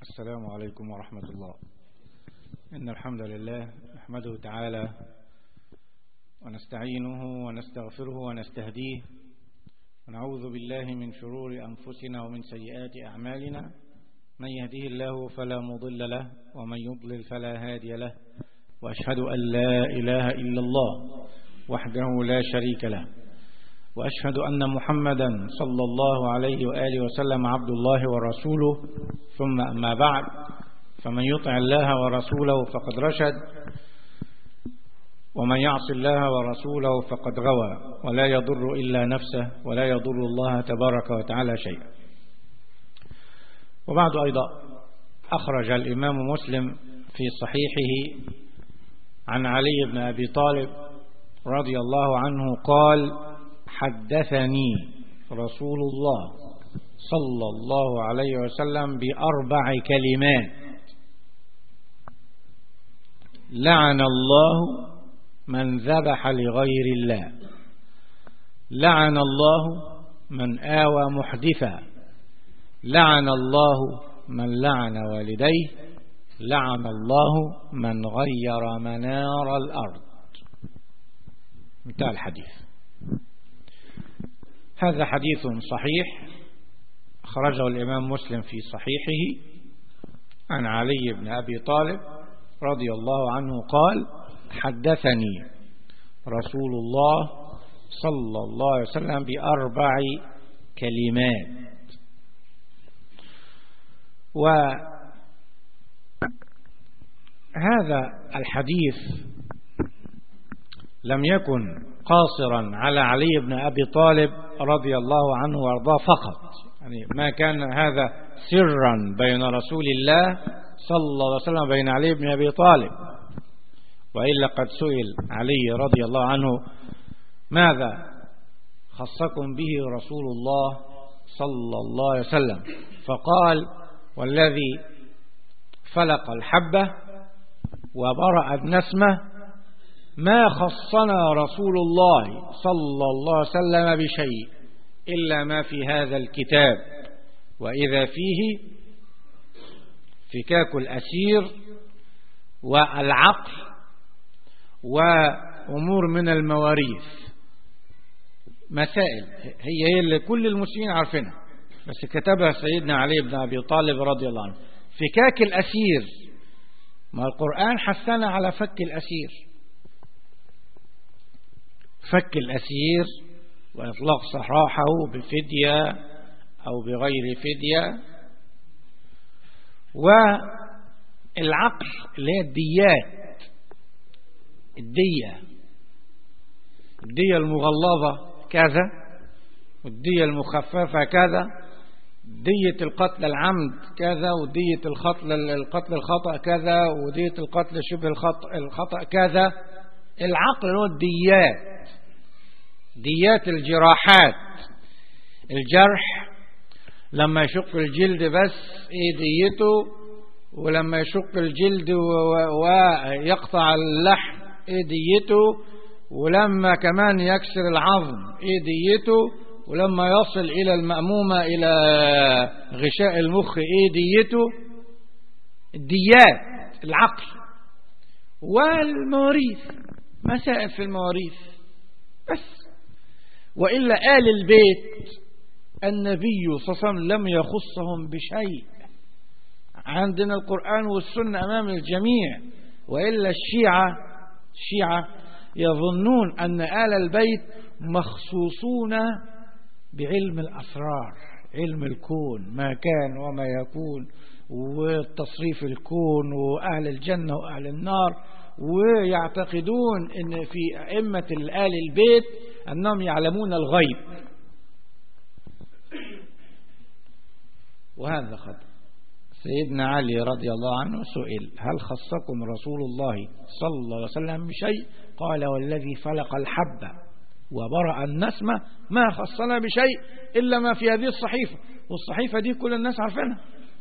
السلام عليكم ورحمة الله إن الحمد لله نحمده تعالى ونستعينه ونستغفره ونستهديه ونعوذ بالله من شرور أنفسنا ومن سيئات أعمالنا من يهديه الله فلا مضل له ومن يضلل فلا هادي له وأشهد أن لا إله إلا الله وحده لا شريك له وأشهد أن محمدا صلى الله عليه وآله وسلم عبد الله ورسوله ثم أما بعد فمن يطع الله ورسوله فقد رشد ومن يعص الله ورسوله فقد غوى ولا يضر إلا نفسه ولا يضر الله تبارك وتعالى شيئا وبعد أيضا أخرج الإمام مسلم في صحيحه عن علي بن أبي طالب رضي الله عنه قال حدثني رسول الله صلى الله عليه وسلم بأربع كلمات لعن الله من ذبح لغير الله لعن الله من آوى محدثا لعن الله من لعن والديه لعن الله من غير منار الأرض انتهى الحديث هذا حديث صحيح أخرجه الإمام مسلم في صحيحه عن علي بن أبي طالب رضي الله عنه قال حدثني رسول الله صلى الله عليه وسلم بأربع كلمات وهذا الحديث لم يكن قاصرا على علي بن أبي طالب رضي الله عنه وارضاه فقط يعني ما كان هذا سرا بين رسول الله صلى الله عليه وسلم بين علي بن أبي طالب وإلا قد سئل علي رضي الله عنه ماذا خصكم به رسول الله صلى الله عليه وسلم فقال والذي فلق الحبة وبرأ النسمة ما خصنا رسول الله صلى الله عليه وسلم بشيء إلا ما في هذا الكتاب وإذا فيه فكاك الأسير والعقل وأمور من المواريث مسائل هي هي اللي كل المسلمين عارفينها بس كتبها سيدنا علي بن أبي طالب رضي الله عنه فكاك الأسير ما القرآن حثنا على فك الأسير فك الأسير وإطلاق سراحه بفدية أو بغير فدية والعقل اللي هي الديات الدية الدية المغلظة كذا والدية المخففة كذا دية القتل العمد كذا ودية القتل القتل الخطأ كذا ودية القتل شبه الخطأ, الخطأ كذا العقل هو الديات ديات الجراحات الجرح لما يشق الجلد بس ايه ديته ولما يشق الجلد ويقطع اللحم ايه ديته ولما كمان يكسر العظم ايه ديته ولما يصل الى المأمومة الى غشاء المخ ايه ديته الديات العقل والمواريث مسائل في المواريث بس وإلا آل البيت النبي صلى الله عليه وسلم لم يخصهم بشيء عندنا القرآن والسنة أمام الجميع وإلا الشيعة الشيعة يظنون أن آل البيت مخصوصون بعلم الأسرار علم الكون ما كان وما يكون وتصريف الكون وأهل الجنة وأهل النار ويعتقدون أن في أئمة الآل البيت أنهم يعلمون الغيب وهذا خطأ سيدنا علي رضي الله عنه سئل هل خصكم رسول الله صلى الله عليه وسلم بشيء قال والذي فلق الحبة وبرأ النسمة ما خصنا بشيء إلا ما في هذه الصحيفة والصحيفة دي كل الناس عارفينها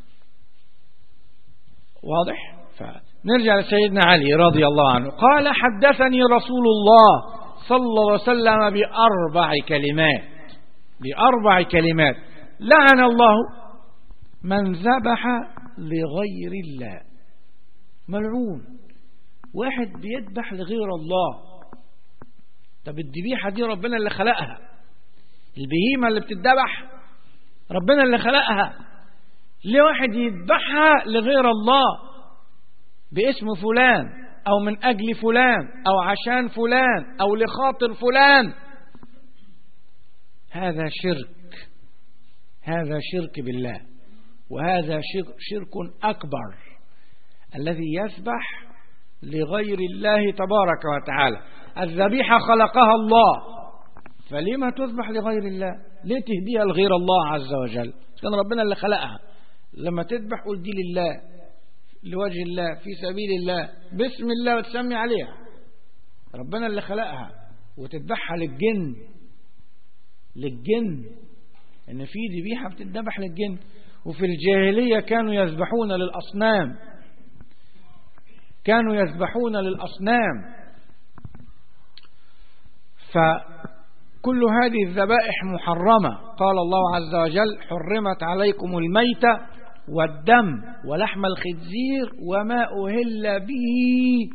واضح فنرجع لسيدنا علي رضي الله عنه قال حدثني رسول الله صلى الله عليه وسلم بأربع كلمات بأربع كلمات لعن الله من ذبح لغير الله ملعون واحد بيذبح لغير الله طب الذبيحة دي ربنا اللي خلقها البهيمة اللي بتذبح ربنا اللي خلقها ليه واحد يذبحها لغير الله باسم فلان أو من أجل فلان أو عشان فلان أو لخاطر فلان هذا شرك هذا شرك بالله وهذا شرك أكبر الذي يسبح لغير الله تبارك وتعالى الذبيحة خلقها الله فلما تذبح لغير الله ليه تهديها لغير الله عز وجل كان ربنا اللي خلقها لما تذبح قول دي لله لوجه الله في سبيل الله بسم الله وتسمي عليها ربنا اللي خلقها وتذبحها للجن للجن ان في ذبيحه بتذبح للجن وفي الجاهليه كانوا يذبحون للاصنام كانوا يذبحون للاصنام فكل هذه الذبائح محرمه قال الله عز وجل حرمت عليكم الميته والدم ولحم الخنزير وما أهل به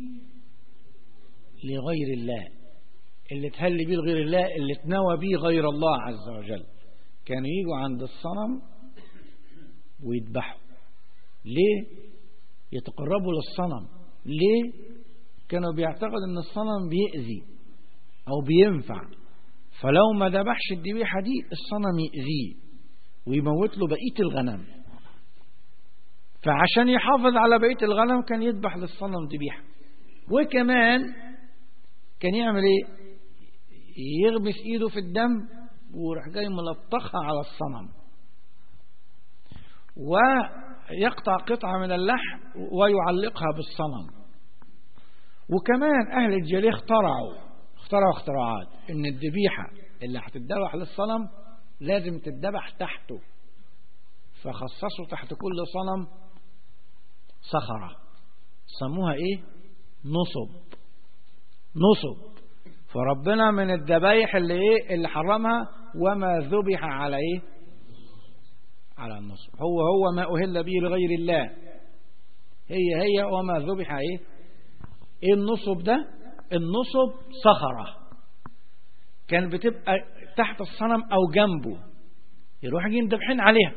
لغير الله اللي تهل به لغير الله اللي تنوى به غير الله عز وجل كانوا يجوا عند الصنم ويذبحوا ليه يتقربوا للصنم ليه كانوا بيعتقد ان الصنم بيأذي او بينفع فلو ما ذبحش الذبيحه دي الصنم يأذيه ويموت له بقيه الغنم فعشان يحافظ على بقيه الغنم كان يذبح للصنم ذبيحه وكمان كان يعمل ايه يغمس ايده في الدم ويروح جاي ملطخها على الصنم ويقطع قطعة من اللحم ويعلقها بالصنم وكمان أهل الجليل اخترعوا اخترعوا اختراعات ان الذبيحة اللي هتتذبح للصنم لازم تتذبح تحته فخصصوا تحت كل صنم صخرة سموها ايه نصب نصب فربنا من الذبايح اللي ايه اللي حرمها وما ذبح على ايه على النصب هو هو ما أهل به لغير الله هي هي وما ذبح ايه ايه النصب ده النصب صخرة كان بتبقى تحت الصنم او جنبه يروح جاي ذبحين عليها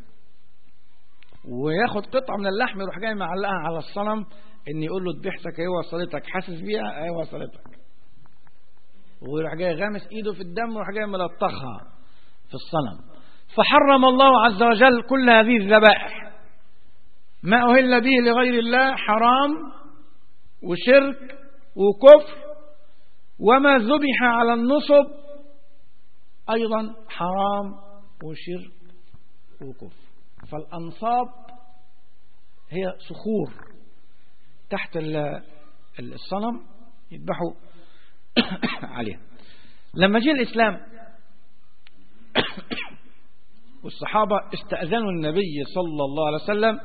وياخد قطعة من اللحم يروح جاي معلقها على الصنم ان يقول له ذبحتك ايه وصلتك حاسس بيها ايه وصلتك ويروح جاي غامس ايده في الدم ويروح جاي ملطخها في الصنم فحرم الله عز وجل كل هذه الذبائح ما أهل به لغير الله حرام وشرك وكفر وما ذبح على النصب أيضا حرام وشرك وكفر فالأنصاب هي صخور تحت الصنم يذبحوا عليها لما جاء الإسلام والصحابة استأذنوا النبي صلى الله عليه وسلم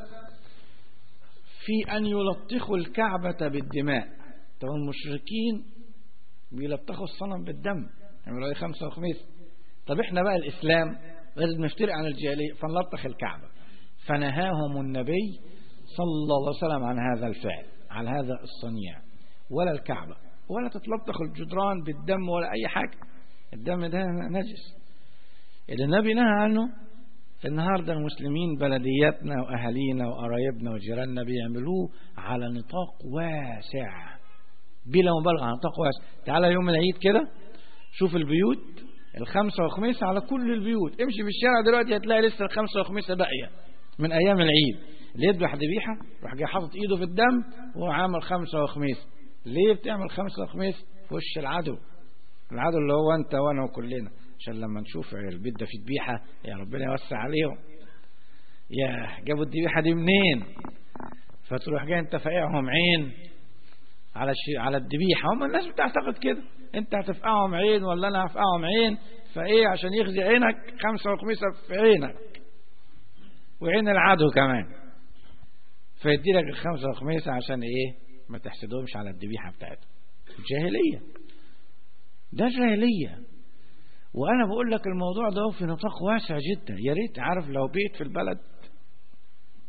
في أن يلطخوا الكعبة بالدماء طبعا المشركين بيلطخوا الصنم بالدم يعملوا ايه خمسة وخميس طب احنا بقى الإسلام لازم نفترق عن الجاهلية فنلطخ الكعبة فنهاهم النبي صلى الله عليه وسلم عن هذا الفعل عن هذا الصنيع ولا الكعبة ولا تتلطخ الجدران بالدم ولا أي حاجة الدم ده نجس اللي النبي نهى عنه النهاردة المسلمين بلدياتنا وأهالينا وقرايبنا وجيراننا بيعملوه على نطاق واسع بلا مبالغة على نطاق واسع تعالى يوم العيد كده شوف البيوت الخمسة وخميسة على كل البيوت امشي في الشارع دلوقتي هتلاقي لسه الخمسة وخميسة باقية من أيام العيد اللي يذبح ذبيحة راح جاي حاطط إيده في الدم وعامل خمسة وخميس ليه بتعمل خمسة وخميس في وش العدو العدو اللي هو أنت وأنا وكلنا عشان لما نشوف البيت ده فيه ذبيحة يا ربنا يوسع عليهم يا جابوا الذبيحة دي منين فتروح جاي انت فاقعهم عين على الشي... على الذبيحة هم الناس بتعتقد كده انت هتفقعهم عين ولا انا هفقعهم عين فايه عشان يخزي عينك خمسة وخميسة في عينك وعين العدو كمان فيدي لك الخمسة وخميسة عشان ايه ما تحسدهمش على الذبيحة بتاعتهم جاهلية ده جاهلية وأنا بقول لك الموضوع ده في نطاق واسع جدا يا ريت عارف لو بيت في البلد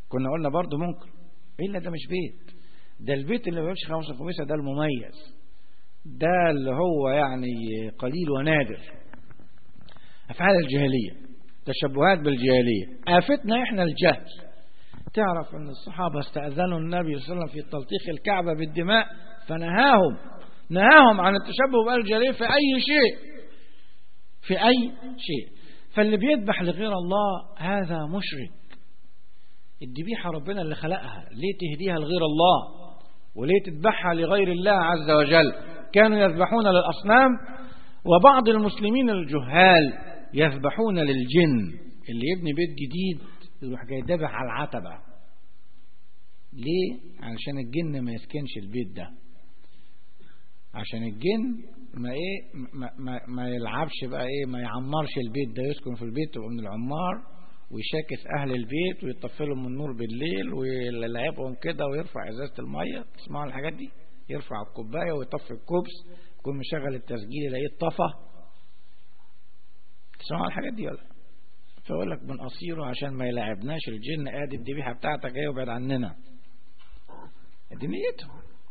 كنا قلنا برضو ممكن إلا ده مش بيت ده البيت اللي ما بيبقاش خمسة خميسة ده المميز ده اللي هو يعني قليل ونادر أفعال الجاهلية تشبهات بالجاهلية آفتنا إحنا الجهل تعرف أن الصحابة استأذنوا النبي صلى الله عليه وسلم في تلطيخ الكعبة بالدماء فنهاهم نهاهم عن التشبه بالجاهلية في أي شيء في أي شيء فاللي بيذبح لغير الله هذا مشرك الذبيحة ربنا اللي خلقها ليه تهديها لغير الله وليه تذبحها لغير الله عز وجل كانوا يذبحون للأصنام وبعض المسلمين الجهال يذبحون للجن اللي يبني بيت جديد يروح جاي ذبح على العتبة ليه؟ علشان الجن ما يسكنش البيت ده عشان الجن ما ايه ما, ما, ما يلعبش بقى ايه ما يعمرش البيت ده يسكن في البيت يبقى من العمار ويشاكس أهل البيت ويطفي لهم النور بالليل ويلعبهم كده ويرفع إزازة المية تسمعوا الحاجات دي يرفع الكوباية ويطفي الكوبس يكون مشغل التسجيل يلاقيه اتطفى تسمعوا الحاجات دي ولا فيقول لك بنقصيره عشان ما يلعبناش الجن ادي الذبيحه بتاعتك ايه وبعد عننا دي نيته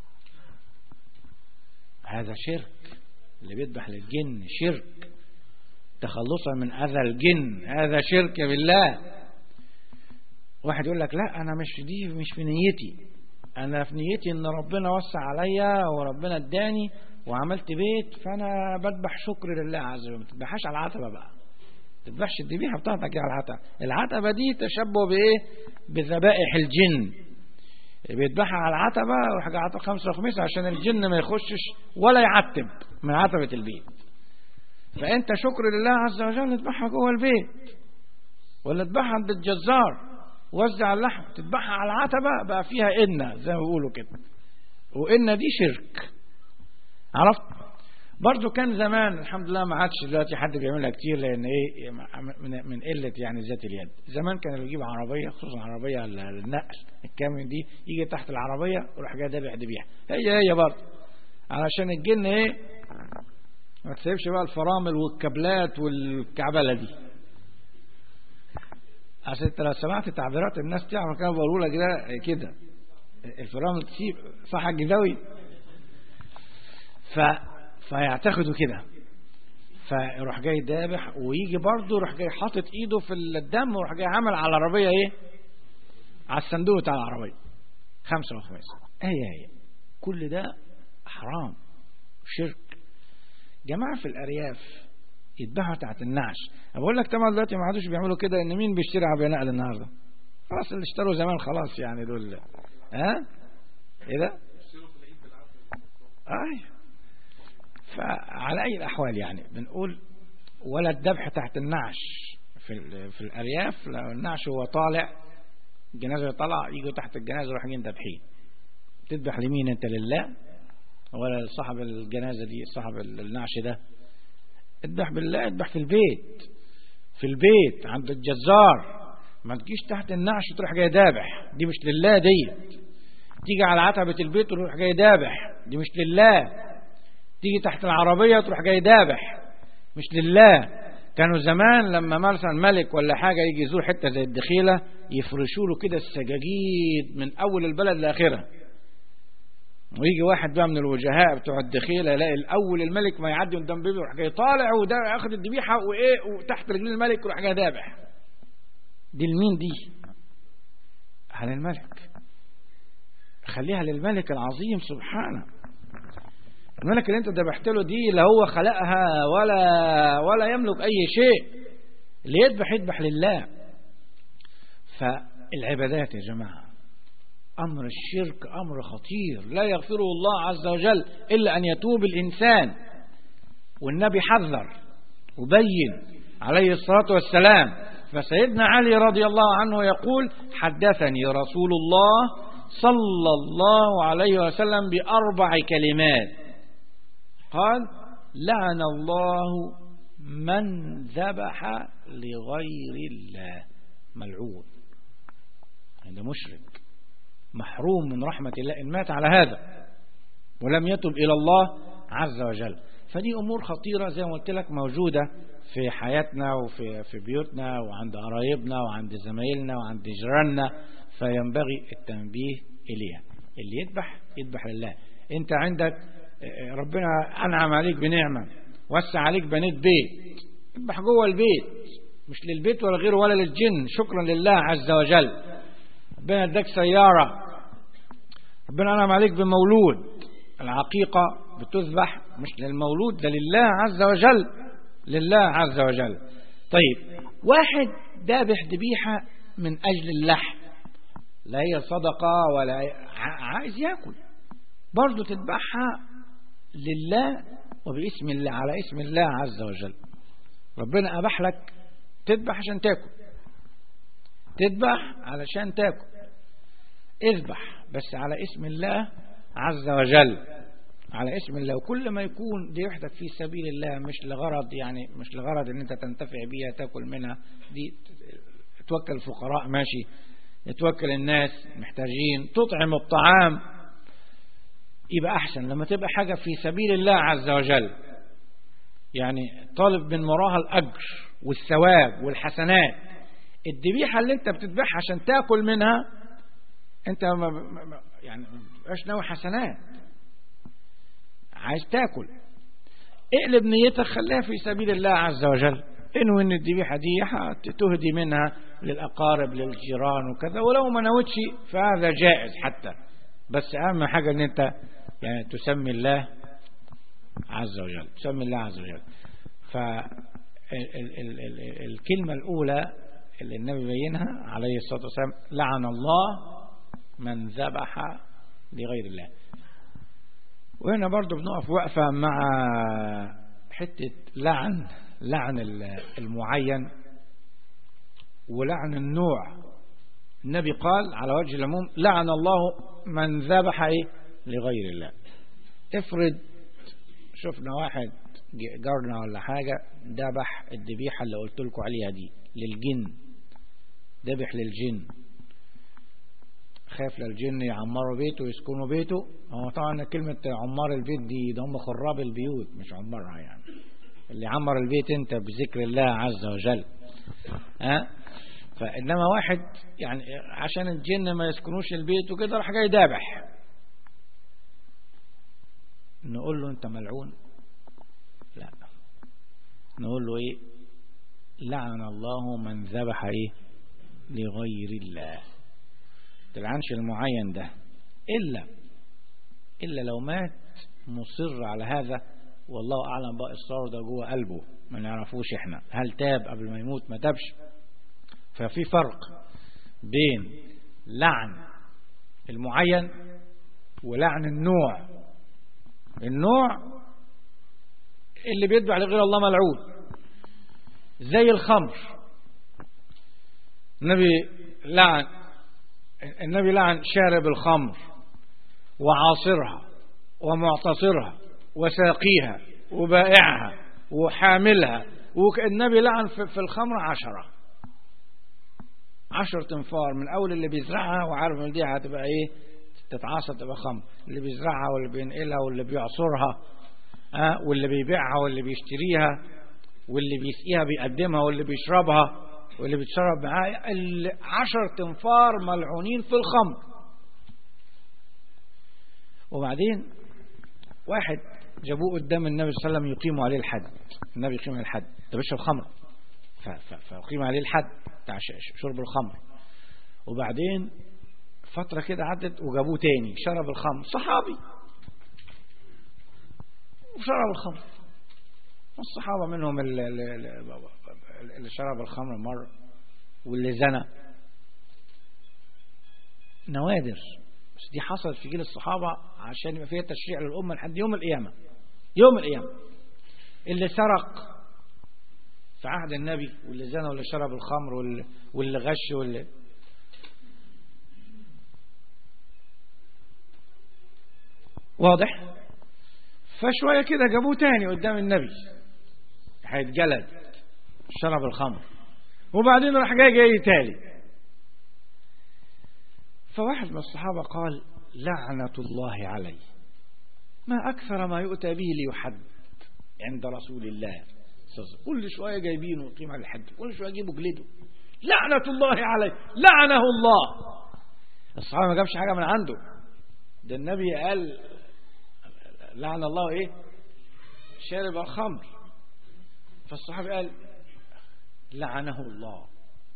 هذا شرك اللي بيذبح للجن شرك تخلصا من أذى الجن هذا شرك بالله واحد يقول لك لا أنا مش دي مش في نيتي أنا في نيتي إن ربنا وسع عليا وربنا اداني وعملت بيت فأنا بذبح شكر لله عز وجل ما تذبحهاش على العتبة بقى ما تذبحش الذبيحة بتاعتك على العتبة العتبة دي تشبه بإيه بذبائح الجن بيذبحها على العتبة وحاجة عتبة خمسة وخميسة عشان الجن ما يخشش ولا يعتب من عتبة البيت فأنت شكر لله عز وجل اذبحها جوه البيت ولا اذبحها عند الجزار وزع اللحم تذبحها على العتبة بقى فيها إنة زي ما بيقولوا كده وإنة دي شرك عرفت برضو كان زمان الحمد لله ما عادش دلوقتي حد بيعملها كتير لان ايه من قله يعني ذات اليد زمان كان اللي يجيب عربيه خصوصا عربيه النقل الكاميون دي يجي تحت العربيه ويروح جاي دابح ذبيحه هي هي برضه علشان الجن ايه ما تسيبش بقى الفرامل والكابلات والكعبله دي عشان انت لو سمعت تعبيرات الناس تعرف كانوا بيقولوا لك ده كده الفرامل تسيب صح الجداوي ف فيعتقدوا كده فيروح جاي دابح ويجي برضه يروح جاي حاطط ايده في الدم ويروح جاي عامل على العربيه ايه على الصندوق بتاع العربيه خمسة وخمسة هي هي كل ده حرام شرك جماعة في الأرياف يذبحوا تحت النعش بقول لك طبعا دلوقتي ما عادوش بيعملوا كده ان مين بيشتري عربيه نقل النهارده خلاص اللي اشتروا زمان خلاص يعني دول ها ايه ده اي فعلى اي الاحوال يعني بنقول ولا الذبح تحت النعش في في الارياف لو النعش هو طالع الجنازه طلع يجوا تحت الجنازه يروحوا جايين ذابحين تذبح لمين انت لله ولا صاحب الجنازة دي صاحب النعش ده اذبح بالله اذبح في البيت في البيت عند الجزار ما تجيش تحت النعش تروح جاي دابح دي مش لله دي تيجي على عتبة البيت وتروح جاي دابح دي مش لله تيجي تحت العربية تروح جاي دابح مش لله كانوا زمان لما مثلا ملك ولا حاجة يجي يزور حتة زي الدخيلة يفرشوا له كده السجاجيد من أول البلد لآخرها ويجي واحد بقى من الوجهاء بتوع الدخيله يلاقي الاول الملك ما يعدي قدام بيبي يروح جاي طالع وده ياخد الذبيحه وايه وتحت رجلين الملك يروح جاي ذابح دي لمين دي؟ على الملك خليها للملك العظيم سبحانه الملك اللي انت ذبحت له دي لا هو خلقها ولا ولا يملك اي شيء اللي يذبح يذبح لله فالعبادات يا جماعه أمر الشرك أمر خطير لا يغفره الله عز وجل إلا أن يتوب الإنسان والنبي حذر وبين عليه الصلاة والسلام فسيدنا علي رضي الله عنه يقول حدثني رسول الله صلى الله عليه وسلم بأربع كلمات قال لعن الله من ذبح لغير الله ملعون هذا مشرك محروم من رحمة الله إن مات على هذا ولم يتب إلى الله عز وجل فدي أمور خطيرة زي ما قلت لك موجودة في حياتنا وفي في بيوتنا وعند قرايبنا وعند زمايلنا وعند جيراننا فينبغي التنبيه إليها اللي يذبح يذبح لله انت عندك ربنا أنعم عليك بنعمة وسع عليك بنيت بيت اذبح جوه البيت مش للبيت ولا غيره ولا للجن شكرا لله عز وجل ربنا اداك سيارة ربنا أنعم عليك بمولود العقيقة بتذبح مش للمولود ده لله عز وجل لله عز وجل طيب واحد ذابح ذبيحة من أجل اللحم لا هي صدقة ولا عايز ياكل برضه تذبحها لله وباسم الله على اسم الله عز وجل ربنا أباح لك تذبح عشان تاكل تذبح علشان تاكل اذبح بس على اسم الله عز وجل على اسم الله وكل ما يكون دي وحدك في سبيل الله مش لغرض يعني مش لغرض ان انت تنتفع بيها تاكل منها دي توكل الفقراء ماشي توكل الناس محتاجين تطعم الطعام يبقى احسن لما تبقى حاجة في سبيل الله عز وجل يعني طالب من وراها الاجر والثواب والحسنات الذبيحة اللي انت بتذبحها عشان تاكل منها انت ما يعني مش ناوي حسنات عايز تاكل اقلب نيتك خليها في سبيل الله عز وجل انو ان الذبيحة دي تهدي منها للأقارب للجيران وكذا ولو ما نوتش فهذا جائز حتى بس أهم حاجة ان انت يعني تسمي الله عز وجل تسمي الله عز وجل فالكلمة الأولى اللي النبي بينها عليه الصلاة والسلام لعن الله من ذبح لغير الله وهنا برضو بنقف وقفة مع حتة لعن لعن المعين ولعن النوع النبي قال على وجه العموم لعن الله من ذبح ايه لغير الله افرض شفنا واحد جارنا ولا حاجة ذبح الذبيحة اللي قلت لكم عليها دي للجن ذبح للجن خاف للجن يعمروا بيته ويسكنوا بيته هو طبعا كلمة عمار البيت دي ده هم خراب البيوت مش عمرها يعني اللي عمر البيت انت بذكر الله عز وجل ها أه؟ فإنما واحد يعني عشان الجن ما يسكنوش البيت وكده راح جاي دابح نقول له انت ملعون لا نقول له ايه لعن الله من ذبح ايه لغير الله تلعنش المعين ده إلا إلا لو مات مصر على هذا والله أعلم بقى إصراره ده جوه قلبه ما نعرفوش إحنا هل تاب قبل ما يموت ما تابش ففي فرق بين لعن المعين ولعن النوع النوع اللي بيدعو لغير الله ملعون زي الخمر النبي لعن النبي لعن شارب الخمر وعاصرها ومعتصرها وساقيها وبائعها وحاملها والنبي لعن في الخمر عشرة عشر تنفار من أول اللي بيزرعها وعارف ان دي هتبقى ايه تتعاصر تبقى خمر اللي بيزرعها واللي بينقلها واللي بيعصرها ها واللي بيبيعها واللي بيشتريها واللي بيسقيها بيقدمها واللي بيشربها واللي بتشرب معاه عشر تنفار ملعونين في الخمر وبعدين واحد جابوه قدام النبي صلى الله عليه وسلم يقيموا عليه الحد النبي يقيم عليه الحد ده بيشرب خمر فيقيم عليه الحد بتاع شرب الخمر وبعدين فترة كده عدت وجابوه تاني شرب الخمر صحابي وشرب الخمر الصحابة منهم اللي, اللي شرب الخمر مرة واللي زنى نوادر بس دي حصلت في جيل الصحابة عشان يبقى فيها تشريع للأمة لحد يوم القيامة يوم القيامة اللي سرق في عهد النبي واللي زنى واللي شرب الخمر واللي, واللي غش واللي واضح فشوية كده جابوه تاني قدام النبي هيتجلد شرب الخمر وبعدين راح جاي جاي تالي فواحد من الصحابة قال لعنة الله عليه ما أكثر ما يؤتى به ليحد عند رسول الله كل شوية جايبينه قيمة على الحد كل شوية يجيبوا جلده لعنة الله عليه لعنه الله الصحابة ما جابش حاجة من عنده ده النبي قال لعن الله ايه شارب الخمر فالصحابي قال لعنه الله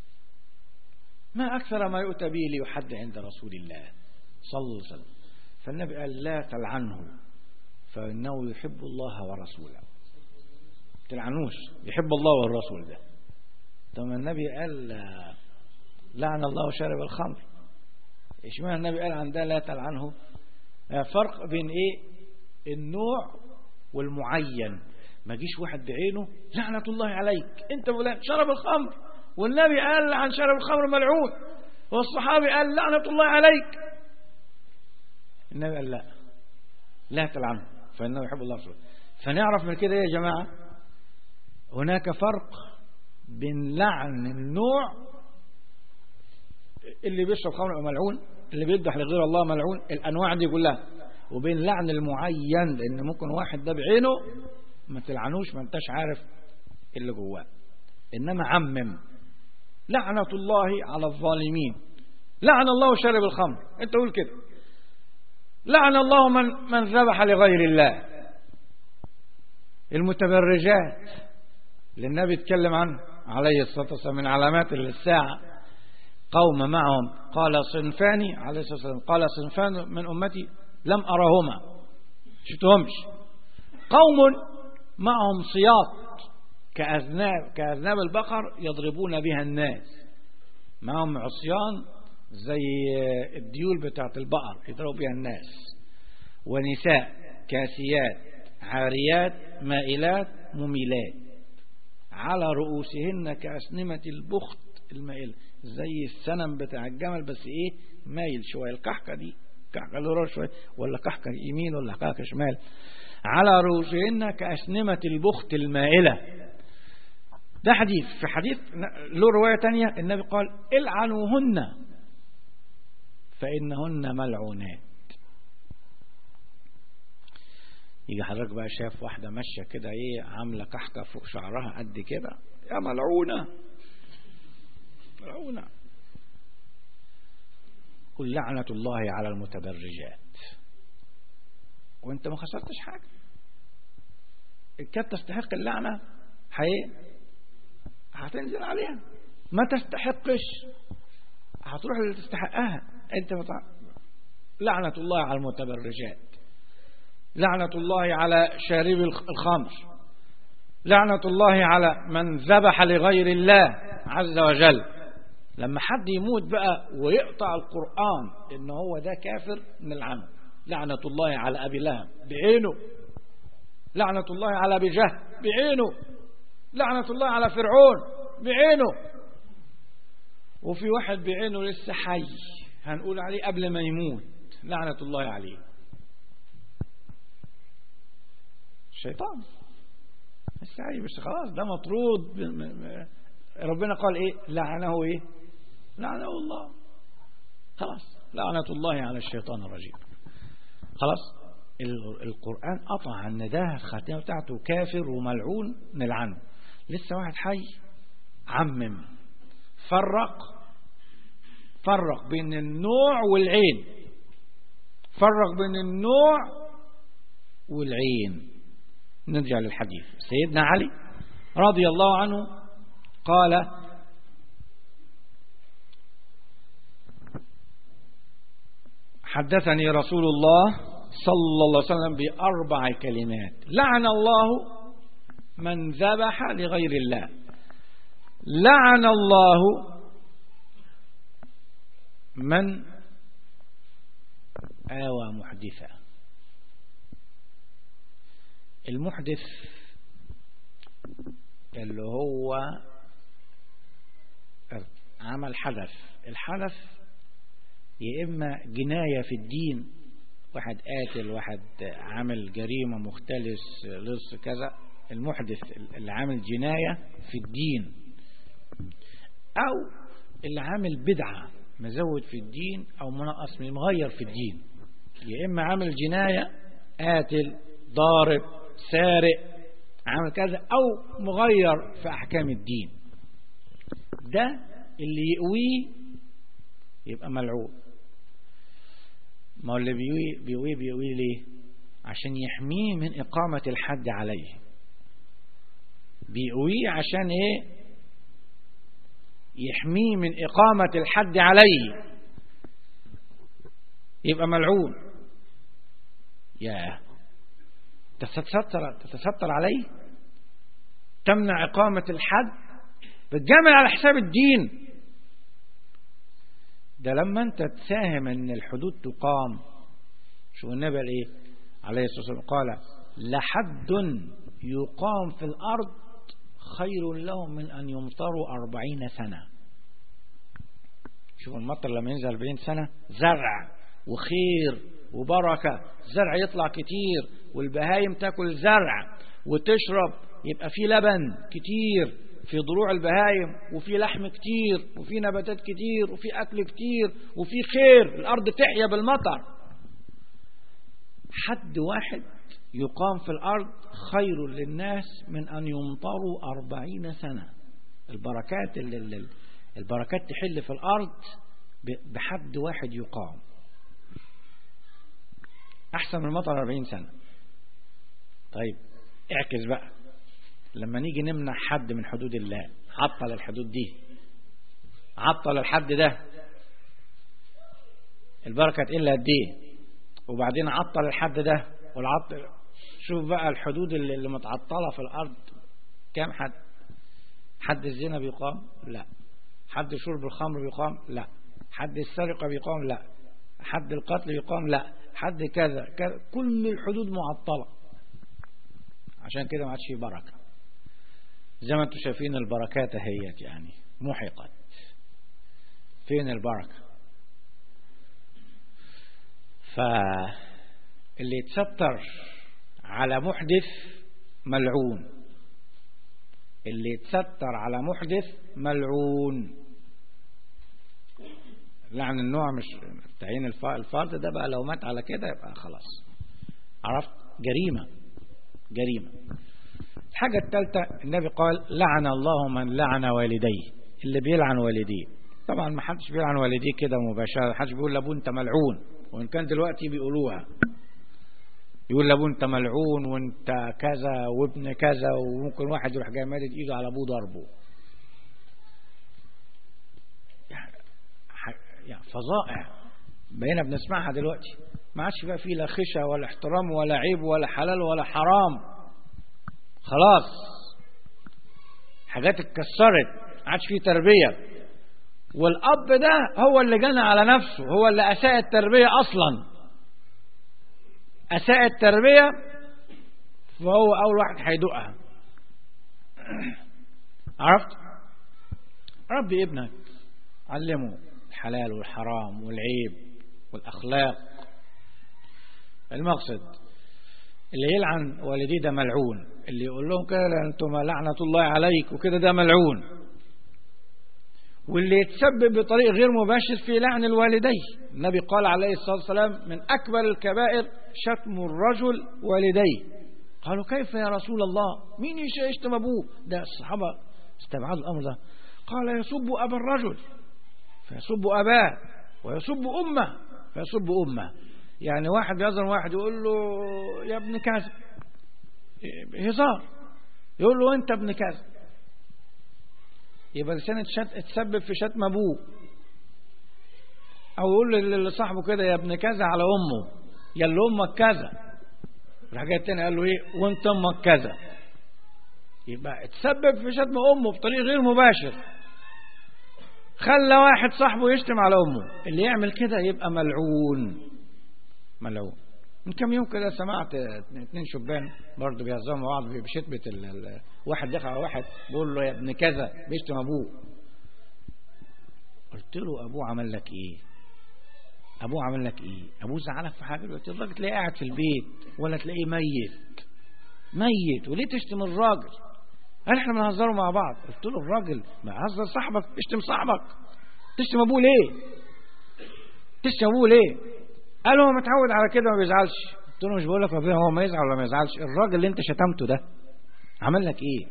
ما أكثر ما يؤتى به ليحد عند رسول الله صلى الله عليه وسلم فالنبي قال لا تلعنه فإنه يحب الله ورسوله تلعنوش يحب الله والرسول ده طب النبي قال لعن الله شارب الخمر ايش معنى النبي قال عن ده لا تلعنه فرق بين ايه النوع والمعين ما جيش واحد بعينه لعنة الله عليك انت فلان شرب الخمر والنبي قال عن شرب الخمر ملعون والصحابي قال لعنة الله عليك النبي قال لا لا تلعنه فإنه يحب الله ورسوله فنعرف من كده يا جماعة هناك فرق بين لعن النوع اللي بيشرب خمر ملعون اللي بيذبح لغير الله ملعون الأنواع دي كلها وبين لعن المعين لأن ممكن واحد ده بعينه ما تلعنوش ما انتش عارف اللي جواه إنما عمم لعنة الله على الظالمين لعن الله شارب الخمر انت قول كده لعن الله من من ذبح لغير الله المتبرجات اللي النبي اتكلم عنه عليه الصلاة والسلام من علامات الساعة قوم معهم قال صنفان عليه الصلاة والسلام قال صنفان من أمتي لم أرهما شفتهمش قوم معهم صياط كأذناب, كأذناب البقر يضربون بها الناس معهم عصيان زي الديول بتاعت البقر يضربوا بها الناس ونساء كاسيات عاريات مائلات مميلات على رؤوسهن كأسنمة البخت المائلة زي السنم بتاع الجمل بس ايه مايل شوية الكحكة دي كحكة لورا شوية ولا كحكة يمين ولا كحكة شمال على رؤوسهن كأسنمة البخت المائلة ده حديث في حديث له رواية تانية النبي قال العنوهن فإنهن ملعونات يجي حضرتك بقى شاف واحدة ماشية كده ايه عاملة كحكة فوق شعرها قد كده يا ملعونة ملعونة قل لعنة الله على المتبرجات وانت ما خسرتش حاجة إن كانت تستحق اللعنة حقيقة هتنزل عليها ما تستحقش هتروح اللي تستحقها انت مطع... لعنة الله على المتبرجات لعنة الله على شارب الخمر لعنة الله على من ذبح لغير الله عز وجل لما حد يموت بقى ويقطع القرآن ان هو ده كافر من العمل لعنة الله على أبي لهب بعينه لعنة الله على أبي جهل بعينه لعنة الله على فرعون بعينه وفي واحد بعينه لسه حي هنقول عليه قبل ما يموت لعنة الله عليه الشيطان لسه حي بس خلاص ده مطرود ربنا قال ايه لعنه ايه لعنه الله خلاص لعنة الله على الشيطان الرجيم خلاص القرآن قطع ان ده الخاتمة بتاعته كافر وملعون نلعنه لسه واحد حي عمم فرق فرق بين النوع والعين فرق بين النوع والعين نرجع للحديث سيدنا علي رضي الله عنه قال حدثني رسول الله صلى الله عليه وسلم بأربع كلمات لعن الله من ذبح لغير الله لعن الله من آوى محدثا المحدث اللي هو عمل حدث الحدث يا إما جناية في الدين واحد قاتل واحد عامل جريمة مختلس لص كذا المحدث اللي عامل جناية في الدين أو اللي عامل بدعة مزود في الدين أو منقص مغير في الدين يا إما عامل جناية قاتل ضارب سارق عمل كذا أو مغير في أحكام الدين ده اللي يقويه يبقى ملعون ما هو اللي بيقويه بيقويه بيقويه ليه عشان يحميه من إقامة الحد عليه بيقويه عشان ايه يحميه من إقامة الحد عليه يبقى ملعون يا تتستر تتستر عليه تمنع إقامة الحد بتجامل على حساب الدين ده لما انت تساهم ان الحدود تقام شو النبي قال ايه عليه الصلاة والسلام قال لحد يقام في الأرض خير لهم من أن يمطروا أربعين سنة شوف المطر لما ينزل أربعين سنة زرع وخير وبركة زرع يطلع كتير والبهايم تاكل زرع وتشرب يبقى في لبن كتير في ضلوع البهايم وفي لحم كتير وفي نباتات كتير وفي أكل كتير وفي خير الأرض تحيا بالمطر حد واحد يقام في الأرض خير للناس من أن يمطروا أربعين سنة البركات اللي البركات تحل في الأرض بحد واحد يقام أحسن من المطر أربعين سنة طيب اعكس بقى لما نيجي نمنع حد من حدود الله عطل الحدود دي عطل الحد ده البركة تقل قد ايه وبعدين عطل الحد ده والعطل شوف بقى الحدود اللي, اللي متعطلة في الأرض كام حد حد الزنا بيقام لا حد شرب الخمر بيقام لا حد السرقة بيقام لا حد القتل بيقام لا حد كذا, كذا كل الحدود معطلة عشان كده ما عادش في بركة زي ما انتم شايفين البركات اهيت يعني محقت فين البركة فاللي يتستر على محدث ملعون اللي يتستر على محدث ملعون لعن النوع مش تعيين الفرد ده بقى لو مات على كده يبقى خلاص عرفت جريمة جريمة الحاجة الثالثة النبي قال لعن الله من لعن والديه اللي بيلعن والديه طبعا ما حدش بيلعن والديه كده مباشرة حدش بيقول لابو انت ملعون وان كان دلوقتي بيقولوها يقول لابو انت ملعون وانت كذا وابن كذا وممكن واحد يروح جاي مادد ايده على ابوه ضربه يعني فظائع بقينا بنسمعها دلوقتي ما عادش بقى فيه لا خشى ولا احترام ولا عيب ولا حلال ولا حرام خلاص حاجات اتكسرت ما عادش فيه تربية والأب ده هو اللي جنى على نفسه هو اللي أساء التربية أصلا أساء التربية فهو أول واحد هيدوقها عرفت ربي ابنك علمه الحلال والحرام والعيب والأخلاق المقصد اللي يلعن والديه ده ملعون اللي يقول لهم كده انتم لعنة الله عليك وكده ده ملعون واللي يتسبب بطريق غير مباشر في لعن الوالدين النبي قال عليه الصلاة والسلام من أكبر الكبائر شتم الرجل والديه قالوا كيف يا رسول الله مين يشتم أبوه ده الصحابة استبعدوا الأمر ده قال يسب أبا الرجل فيسب أباه ويسب أمه فيسب أمه يعني واحد بيظلم واحد يقول له يا ابن كذا هزار يقول له انت ابن كذا يبقى لسان اتسبب في شتم ابوه او يقول لصاحبه كده يا ابن كذا على امه يا اللي امك كذا راح جاي التاني قال له ايه وانت امك كذا يبقى اتسبب في شتم امه بطريق غير مباشر خلى واحد صاحبه يشتم على امه اللي يعمل كده يبقى ملعون ملعون من كم يوم كده سمعت اثنين شبان برضه بيهزروا مع بعض بشتمة واحد دخل على واحد بيقول له يا ابن كذا بيشتم ابوه قلت له ابوه عمل لك ايه ابوه عمل لك ايه ابوه زعلك في حاجه قلت الراجل تلاقيه قاعد في البيت ولا تلاقيه ميت ميت وليه تشتم الراجل قال احنا بنهزروا مع بعض قلت له الراجل ما هزر صاحبك اشتم صاحبك تشتم ابوه ليه تشتم ابوه ليه قال هو متعود على كده ما بيزعلش قلت له مش بقول لك هو ما يزعل ولا ما يزعلش الراجل اللي انت شتمته ده عمل لك ايه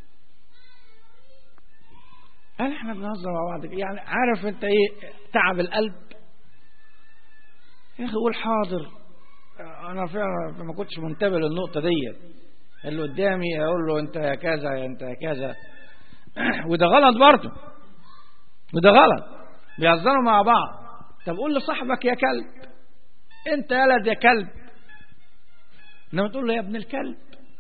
قال احنا بنهزر مع بعض يعني عارف انت ايه تعب القلب يا اخي قول حاضر انا فعلا ما كنتش منتبه للنقطه ديت اللي قدامي اقول له انت يا كذا انت يا كذا وده غلط برضه وده غلط بيهزروا مع بعض طب قول لصاحبك يا كلب انت يلد يا كلب انما تقول له يا ابن الكلب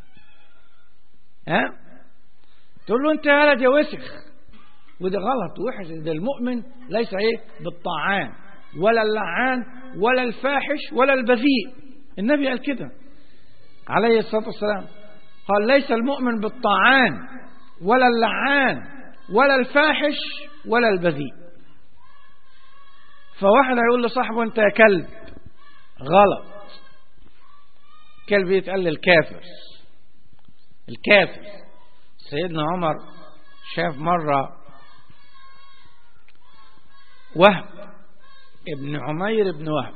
ها تقول له انت يا ولد يا وسخ وده غلط وحش ده المؤمن ليس ايه بالطاعان ولا اللعان ولا الفاحش ولا البذيء النبي قال كده عليه الصلاه والسلام قال ليس المؤمن بالطاعان ولا اللعان ولا الفاحش ولا البذيء فواحد هيقول لصاحبه انت يا كلب غلط كلب يتقال للكافر الكافر سيدنا عمر شاف مرة وهب ابن عمير بن وهب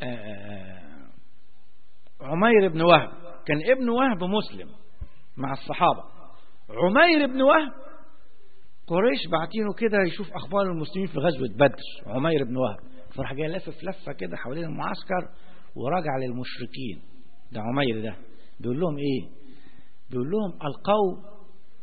عمير بن وهب كان ابن وهب مسلم مع الصحابة عمير بن وهب قريش بعتينه كده يشوف أخبار المسلمين في غزوة بدر عمير بن وهب فراح جاي لافف لفة كده حوالين المعسكر وراجع للمشركين ده عمير ده بيقول لهم ايه بيقول لهم القوم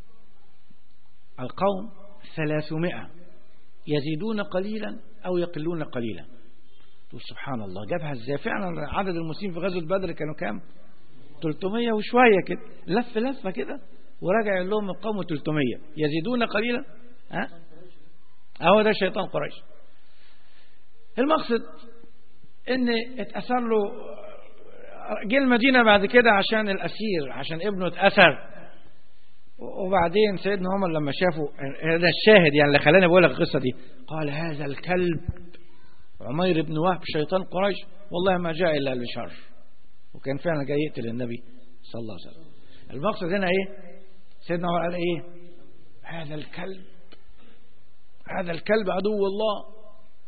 القوم ثلاثمائة يزيدون قليلا أو يقلون قليلا تقول سبحان الله جابها ازاي فعلا عدد المسلمين في غزوة بدر كانوا كام 300 وشوية كده لف لفة كده ورجع يقول لهم القوم 300 يزيدون قليلا ها اهو ده شيطان قريش المقصد ان اتأثر له جه المدينة بعد كده عشان الأسير عشان ابنه اتأثر وبعدين سيدنا عمر لما شافوا هذا الشاهد يعني اللي خلاني بقول لك القصة دي قال هذا الكلب عمير بن وهب شيطان قريش والله ما جاء إلا لشر وكان فعلا جاي يقتل النبي صلى الله عليه وسلم المقصد هنا ايه سيدنا عمر قال ايه هذا الكلب هذا الكلب عدو الله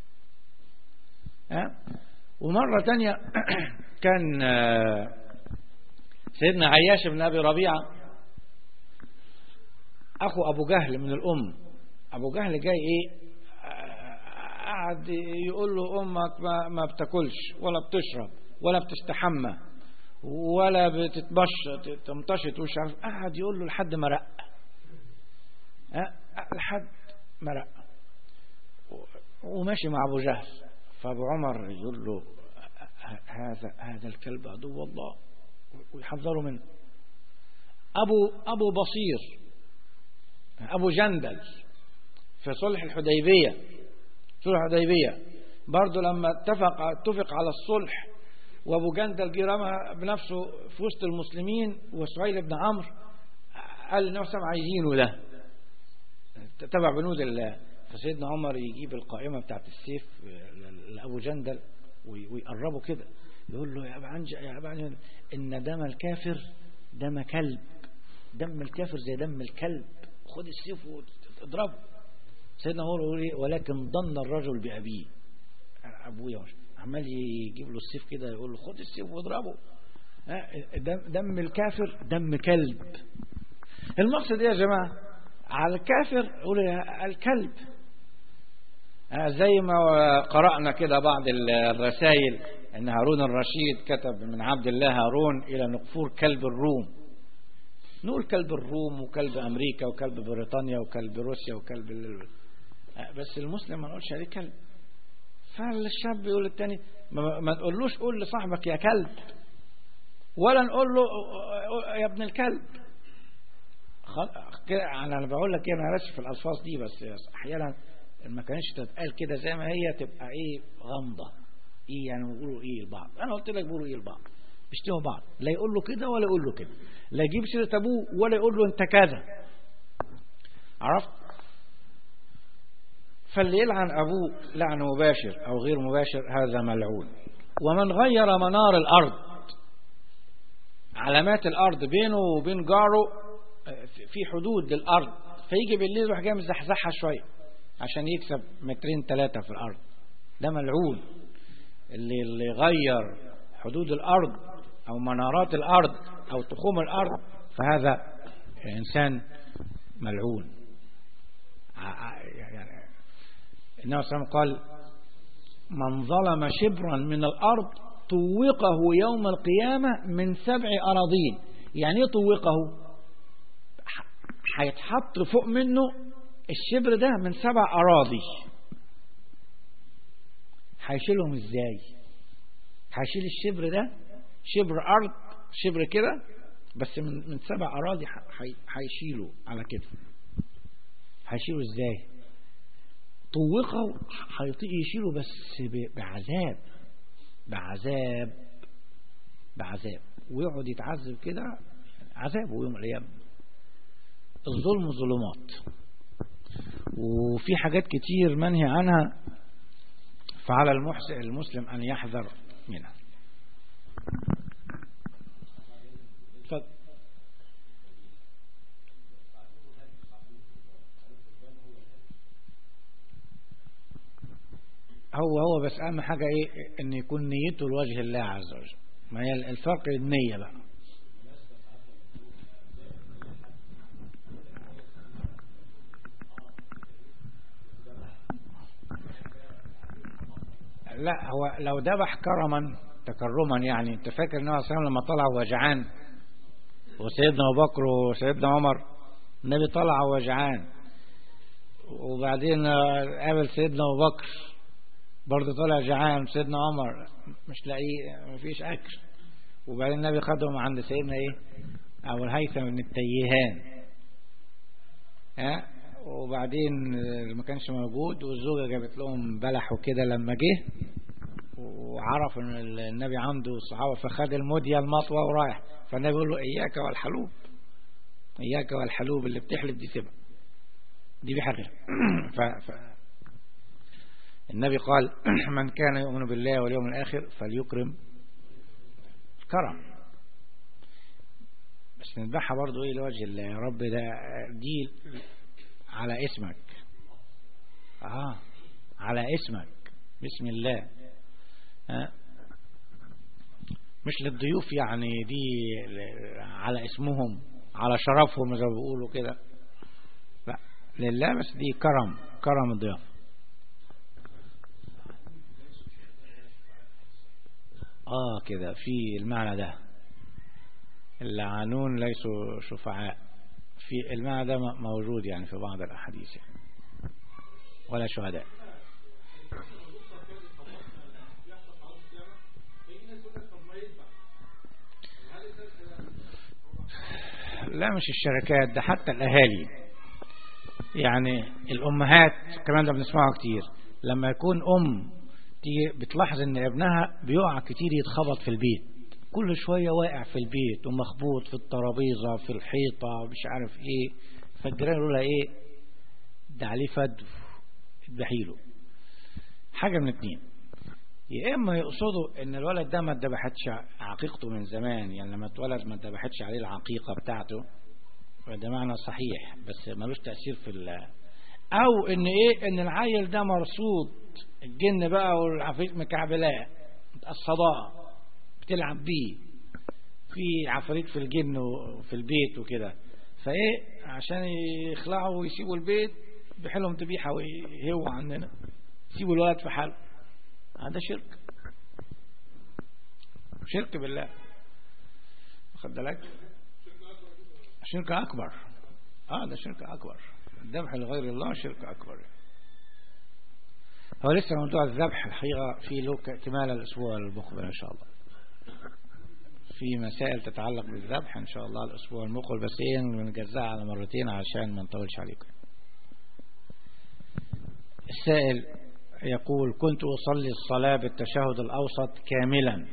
ها ومرة تانية كان سيدنا عياش بن أبي ربيعة أخو أبو جهل من الأم أبو جهل جاي إيه قعد يقول له أمك ما, ما بتاكلش ولا بتشرب ولا بتستحمى ولا بتتبش تمتشط ومش عارف قعد يقول له لحد ما رق لحد ما رق وماشي مع أبو جهل فأبو عمر يقول له هذا هذا الكلب عدو الله ويحذروا منه أبو أبو بصير أبو جندل في صلح الحديبية صلح الحديبية برضه لما اتفق اتفق على الصلح وأبو جندل جه رمى بنفسه في وسط المسلمين وسهيل بن عمرو قال النبي صلى عايزينه ده تبع بنود الله فسيدنا عمر يجيب القائمة بتاعت السيف لأبو جندل ويقربه كده يقول له يا أبا عنج يا أبا عنج إن دم الكافر دم كلب دم الكافر زي دم الكلب خد السيف واضربه سيدنا عمر يقول ايه ولكن ضن الرجل بأبيه أبويا عمال يجيب له السيف كده يقول له خد السيف واضربه دم, دم الكافر دم كلب المقصد ايه يا جماعة على الكافر يقول الكلب زي ما قرأنا كده بعض الرسائل ان هارون الرشيد كتب من عبد الله هارون الى نقفور كلب الروم نقول كلب الروم وكلب امريكا وكلب بريطانيا وكلب روسيا وكلب ال... بس المسلم ما نقولش عليه كلب فالشاب يقول للتاني ما, ما تقولوش قول لصاحبك يا كلب ولا نقول له يا ابن الكلب انا بقول لك ايه انا في الالفاظ دي بس احيانا ما كانش تتقال كده زي ما هي تبقى ايه غامضة ايه يعني بيقولوا ايه لبعض انا قلت لك بيقولوا ايه لبعض بيشتموا بعض لا يقول له كده ولا يقول له كده لا يجيب سيرة ابوه ولا يقول له انت كذا عرفت فاللي يلعن ابوه لعن مباشر او غير مباشر هذا ملعون ومن غير منار الارض علامات الارض بينه وبين جاره في حدود للارض فيجي بالليل يروح جاي مزحزحها شويه عشان يكسب مترين ثلاثة في الأرض ده ملعون اللي اللي غير حدود الأرض أو منارات الأرض أو تخوم الأرض فهذا إنسان ملعون يعني النبي صلى الله عليه وسلم قال من ظلم شبرا من الأرض طوقه يوم القيامة من سبع أراضين يعني ايه طوقه هيتحط فوق منه الشبر ده من سبع أراضي هيشيلهم ازاي هيشيل الشبر ده شبر أرض شبر كده بس من من سبع أراضي هيشيله على كده هيشيله ازاي طوقه هيطيق يشيله بس بعذاب بعذاب بعذاب ويقعد يتعذب كده عذابه يوم القيامة الظلم ظلمات وفي حاجات كتير منهي عنها فعلى المحسن المسلم أن يحذر منها هو هو بس أهم حاجة إيه إن يكون نيته لوجه الله عز وجل ما هي الفرق النية بقى لا هو لو ذبح كرما تكرما يعني انت فاكر النبي صلى الله عليه وسلم لما طلع وجعان وسيدنا ابو بكر وسيدنا عمر النبي طلع وجعان وبعدين قابل سيدنا ابو بكر برضه طلع جعان سيدنا عمر مش لاقي مفيش اكل وبعدين النبي خدهم عند سيدنا ايه ابو الهيثم بن التيهان ها وبعدين ما كانش موجود والزوجة جابت لهم بلح وكده لما جه وعرف ان النبي عنده الصحابة فخد المدية المطوى ورايح فالنبي يقول له اياك والحلوب اياك والحلوب اللي بتحلب دي سبع دي بحاجة ف... ف... النبي قال من كان يؤمن بالله واليوم الآخر فليكرم الكرم بس نذبحها برضو ايه لوجه الله يا رب ده دي على اسمك اه على اسمك بسم الله آه. مش للضيوف يعني دي على اسمهم على شرفهم زي ما بيقولوا كده لا لله بس دي كرم كرم الضيافة اه كده في المعنى ده اللعانون ليسوا شفعاء في المعنى ده موجود يعني في بعض الأحاديث يعني. ولا شهداء لا مش الشركات ده حتى الأهالي يعني الأمهات كمان ده بنسمعه كتير لما يكون أم تيجي بتلاحظ ان ابنها بيقع كتير يتخبط في البيت كل شوية واقع في البيت ومخبوط في الترابيزة في الحيطة مش عارف ايه فالجيران يقولوا لها ايه ده عليه فد اذبحيله حاجة من اتنين يا اما يقصدوا ان الولد ده ما اتذبحتش عقيقته من زمان يعني لما اتولد ما اتذبحتش عليه العقيقة بتاعته ده معنى صحيح بس ملوش تأثير في ال او ان ايه ان العيل ده مرصود الجن بقى والعفريت مكعبلاه الصداع بتلعب بيه في عفاريت في الجن وفي البيت وكده فايه عشان يخلعوا ويسيبوا البيت بحلهم ذبيحه ويهوا عننا يسيبوا الولد في حاله هذا شرك شرك بالله واخد بالك شرك اكبر اه ده شرك اكبر الذبح لغير الله شرك اكبر هو لسه موضوع الذبح الحقيقه في له اكتمال الاسبوع المقبل ان شاء الله في مسائل تتعلق بالذبح ان شاء الله الاسبوع المقبل بس ايه نجزاها على مرتين عشان ما نطولش عليكم السائل يقول كنت أصلي الصلاة بالتشهد الأوسط كاملا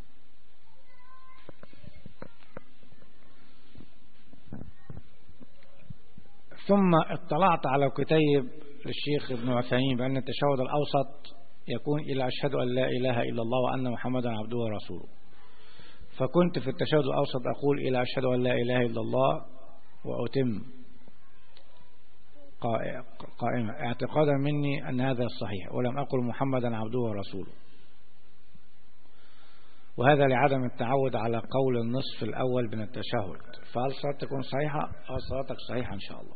ثم اطلعت على كتيب للشيخ ابن عثيمين بأن التشهد الأوسط يكون إلى أشهد أن لا إله إلا الله وأن محمدا عبده ورسوله فكنت في التشهد الأوسط أقول إلى أشهد أن لا إله إلا الله وأتم قائمة اعتقادا مني أن هذا الصحيح ولم أقل محمدا عبده ورسوله وهذا لعدم التعود على قول النصف الأول من التشهد فهل صلاتك تكون صحيحة أو صلاتك صحيحة إن شاء الله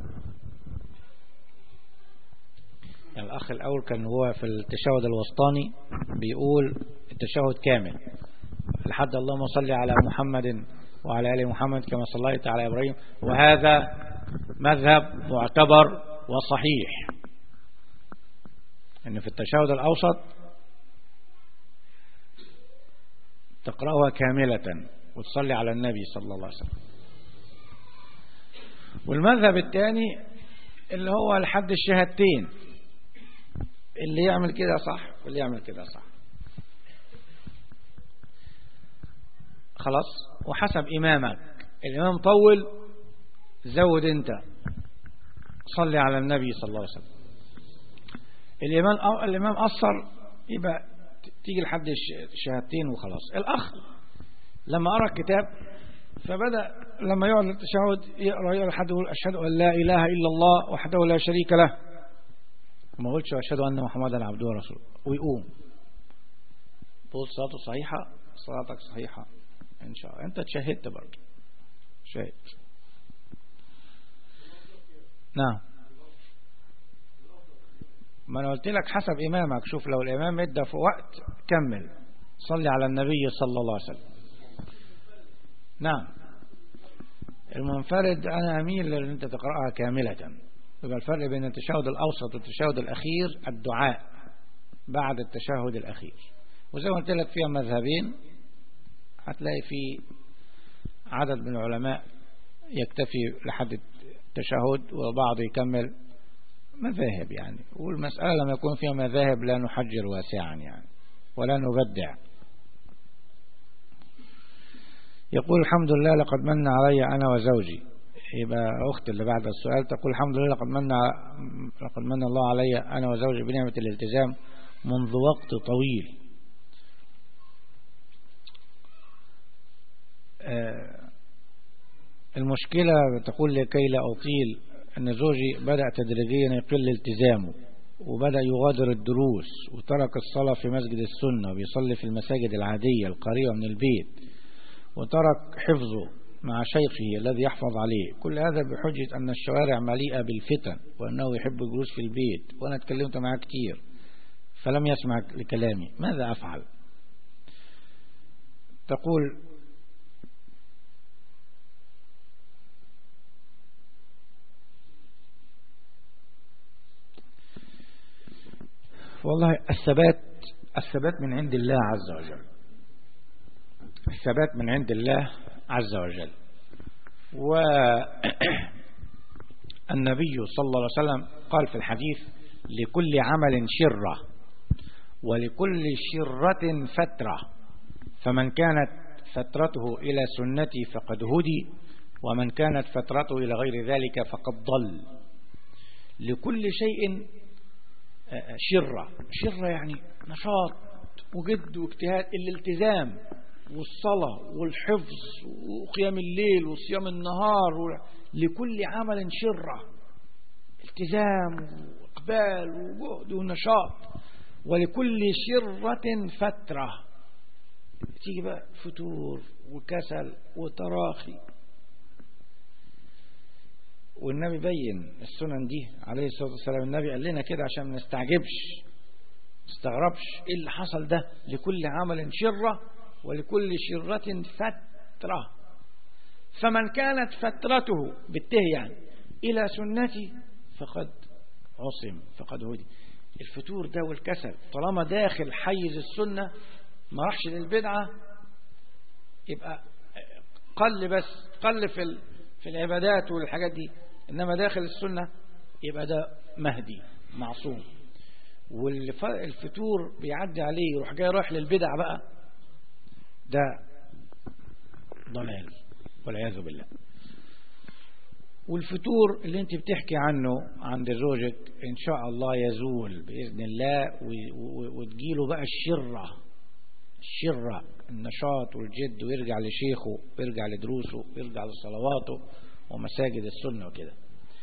يعني الأخ الأول كان هو في التشهد الوسطاني بيقول التشهد كامل لحد اللهم صل على محمد وعلى آل محمد كما صليت على إبراهيم وهذا مذهب معتبر وصحيح أن في التشهد الأوسط تقرأها كاملة وتصلي على النبي صلى الله عليه وسلم والمذهب الثاني اللي هو لحد الشهادتين اللي يعمل كده صح واللي يعمل كده صح خلاص وحسب إمامك الإمام طول زود أنت صلي على النبي صلى الله عليه وسلم الإمام الإمام أصر يبقى تيجي لحد الشهادتين وخلاص الأخ لما قرأ الكتاب فبدأ لما يقعد للتشهد يقرأ يقرأ لحد يقول أشهد أن لا إله إلا الله وحده لا شريك له ما قلتش أشهد أن محمدا عبده ورسوله ويقوم تقول صلاته صحيحة صلاتك صحيحة إن شاء الله أنت تشهدت برضه شهد نعم ما أنا قلت لك حسب إمامك شوف لو الإمام ادى في وقت كمل صلي على النبي صلى الله عليه وسلم نعم المنفرد أنا أميل لأن أنت تقرأها كاملة يبقى الفرق بين التشهد الأوسط والتشهد الأخير الدعاء بعد التشهد الأخير وزي ما قلت لك فيها مذهبين هتلاقي في عدد من العلماء يكتفي لحد التشهد وبعض يكمل مذاهب يعني والمسألة لما يكون فيها مذاهب لا نحجر واسعا يعني ولا نبدع يقول الحمد لله لقد من علي أنا وزوجي يبقى أخت اللي بعد السؤال تقول الحمد لله لقد من لقد من الله علي أنا وزوجي بنعمة الالتزام منذ وقت طويل آه، المشكلة تقول لكي لا أطيل أن زوجي بدأ تدريجيا يقل التزامه وبدأ يغادر الدروس وترك الصلاة في مسجد السنة وبيصلي في المساجد العادية القريبة من البيت وترك حفظه مع شيخه الذي يحفظ عليه كل هذا بحجة أن الشوارع مليئة بالفتن وأنه يحب الجلوس في البيت وأنا اتكلمت معه كتير فلم يسمع لكلامي ماذا أفعل تقول والله الثبات الثبات من عند الله عز وجل الثبات من عند الله عز وجل والنبي صلى الله عليه وسلم قال في الحديث لكل عمل شرة ولكل شرة فترة فمن كانت فترته إلى سنتي فقد هدي ومن كانت فترته إلى غير ذلك فقد ضل لكل شيء شرة شرة يعني نشاط وجد واجتهاد الالتزام والصلاة والحفظ وقيام الليل وصيام النهار لكل عمل شرة التزام وإقبال وجهد ونشاط ولكل شرة فترة تيجي بقى فتور وكسل وتراخي والنبي بين السنن دي عليه الصلاة والسلام النبي قال لنا كده عشان ما نستعجبش استغربش ايه اللي حصل ده لكل عمل شرة ولكل شرة فترة فمن كانت فترته بالته يعني إلى سنتي فقد عصم فقد هدي الفتور ده والكسل طالما داخل حيز السنة ما راحش للبدعة يبقى قل بس قل في في العبادات والحاجات دي إنما داخل السنة يبقى ده مهدي معصوم والفتور بيعدي عليه يروح جاي رايح للبدع بقى ده ضلال والعياذ بالله والفتور اللي انت بتحكي عنه عند زوجك ان شاء الله يزول بإذن الله وتجيله بقى الشرة الشرة النشاط والجد ويرجع لشيخه ويرجع لدروسه ويرجع لصلواته ومساجد السنة وكده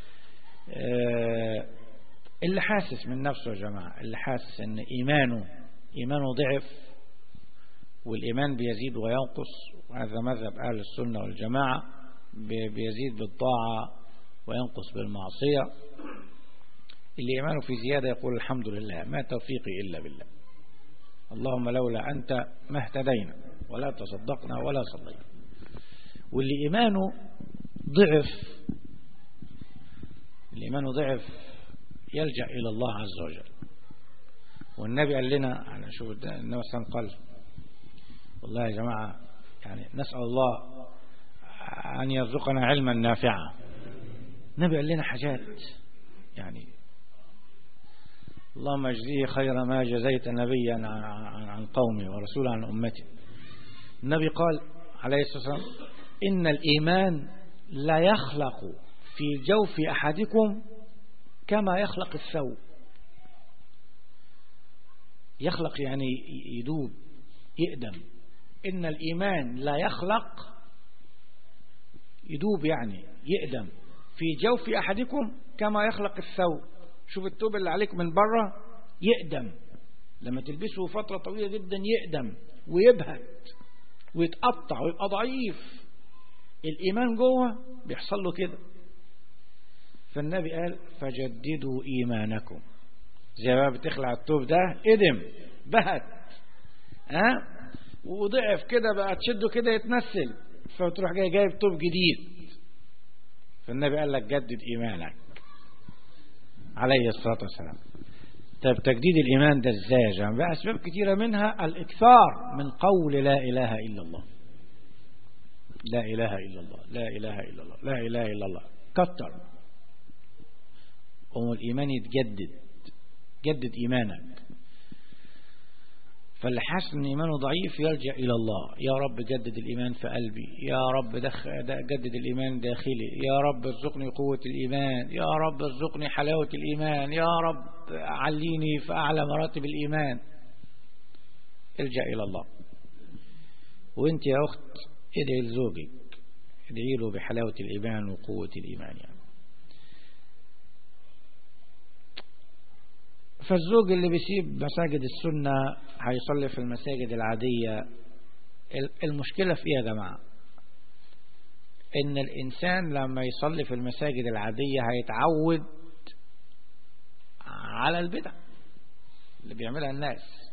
آه، اللي حاسس من نفسه يا جماعة اللي حاسس ان ايمانه ايمانه ضعف والإيمان بيزيد وينقص وهذا مذهب أهل السنة والجماعة بيزيد بالطاعة وينقص بالمعصية الإيمان في زيادة يقول الحمد لله ما توفيقي إلا بالله اللهم لولا أنت ما اهتدينا ولا تصدقنا ولا صلينا واللي إيمانه ضعف الإيمان ضعف يلجأ إلى الله عز وجل والنبي قال لنا أنا شوف النبي صلى قال والله يا جماعة يعني نسأل الله أن يرزقنا علما نافعا النبي قال لنا حاجات يعني اللهم اجزيه خير ما جزيت نبيا عن قومه ورسولا عن أمته النبي قال عليه الصلاة والسلام إن الإيمان لا يخلق في جوف أحدكم كما يخلق الثوب يخلق يعني يدوب يقدم إن الإيمان لا يخلق يدوب يعني يقدم في جوف أحدكم كما يخلق الثوب شوف الثوب اللي عليك من بره يقدم لما تلبسه فترة طويلة جدا يقدم ويبهت ويتقطع ويبقى ضعيف الإيمان جوه بيحصل له كده فالنبي قال فجددوا إيمانكم زي ما بتخلع التوب ده ادم بهت ها أه؟ وضعف كده بقى تشده كده يتنسل فتروح جاي جايب توب جديد فالنبي قال لك جدد إيمانك عليه الصلاة والسلام طيب تجديد الإيمان ده ازاي يا جماعة بقى أسباب كتيرة منها الإكثار من قول لا إله إلا الله لا إله إلا الله لا إله إلا الله لا إله إلا الله كتر قوم الإيمان يتجدد جدد إيمانك فاللي حاسس ان ايمانه ضعيف يلجا الى الله يا رب جدد الايمان في قلبي يا رب دخ... جدد الايمان داخلي يا رب ارزقني قوه الايمان يا رب ارزقني حلاوه الايمان يا رب عليني في اعلى مراتب الايمان الجا الى الله وانت يا اخت ادعي لزوجك ادعي له بحلاوه الايمان وقوه الايمان يعني فالزوج اللي بيسيب مساجد السنة هيصلي في المساجد العادية المشكلة في ايه يا جماعة ان الانسان لما يصلي في المساجد العادية هيتعود على البدع اللي بيعملها الناس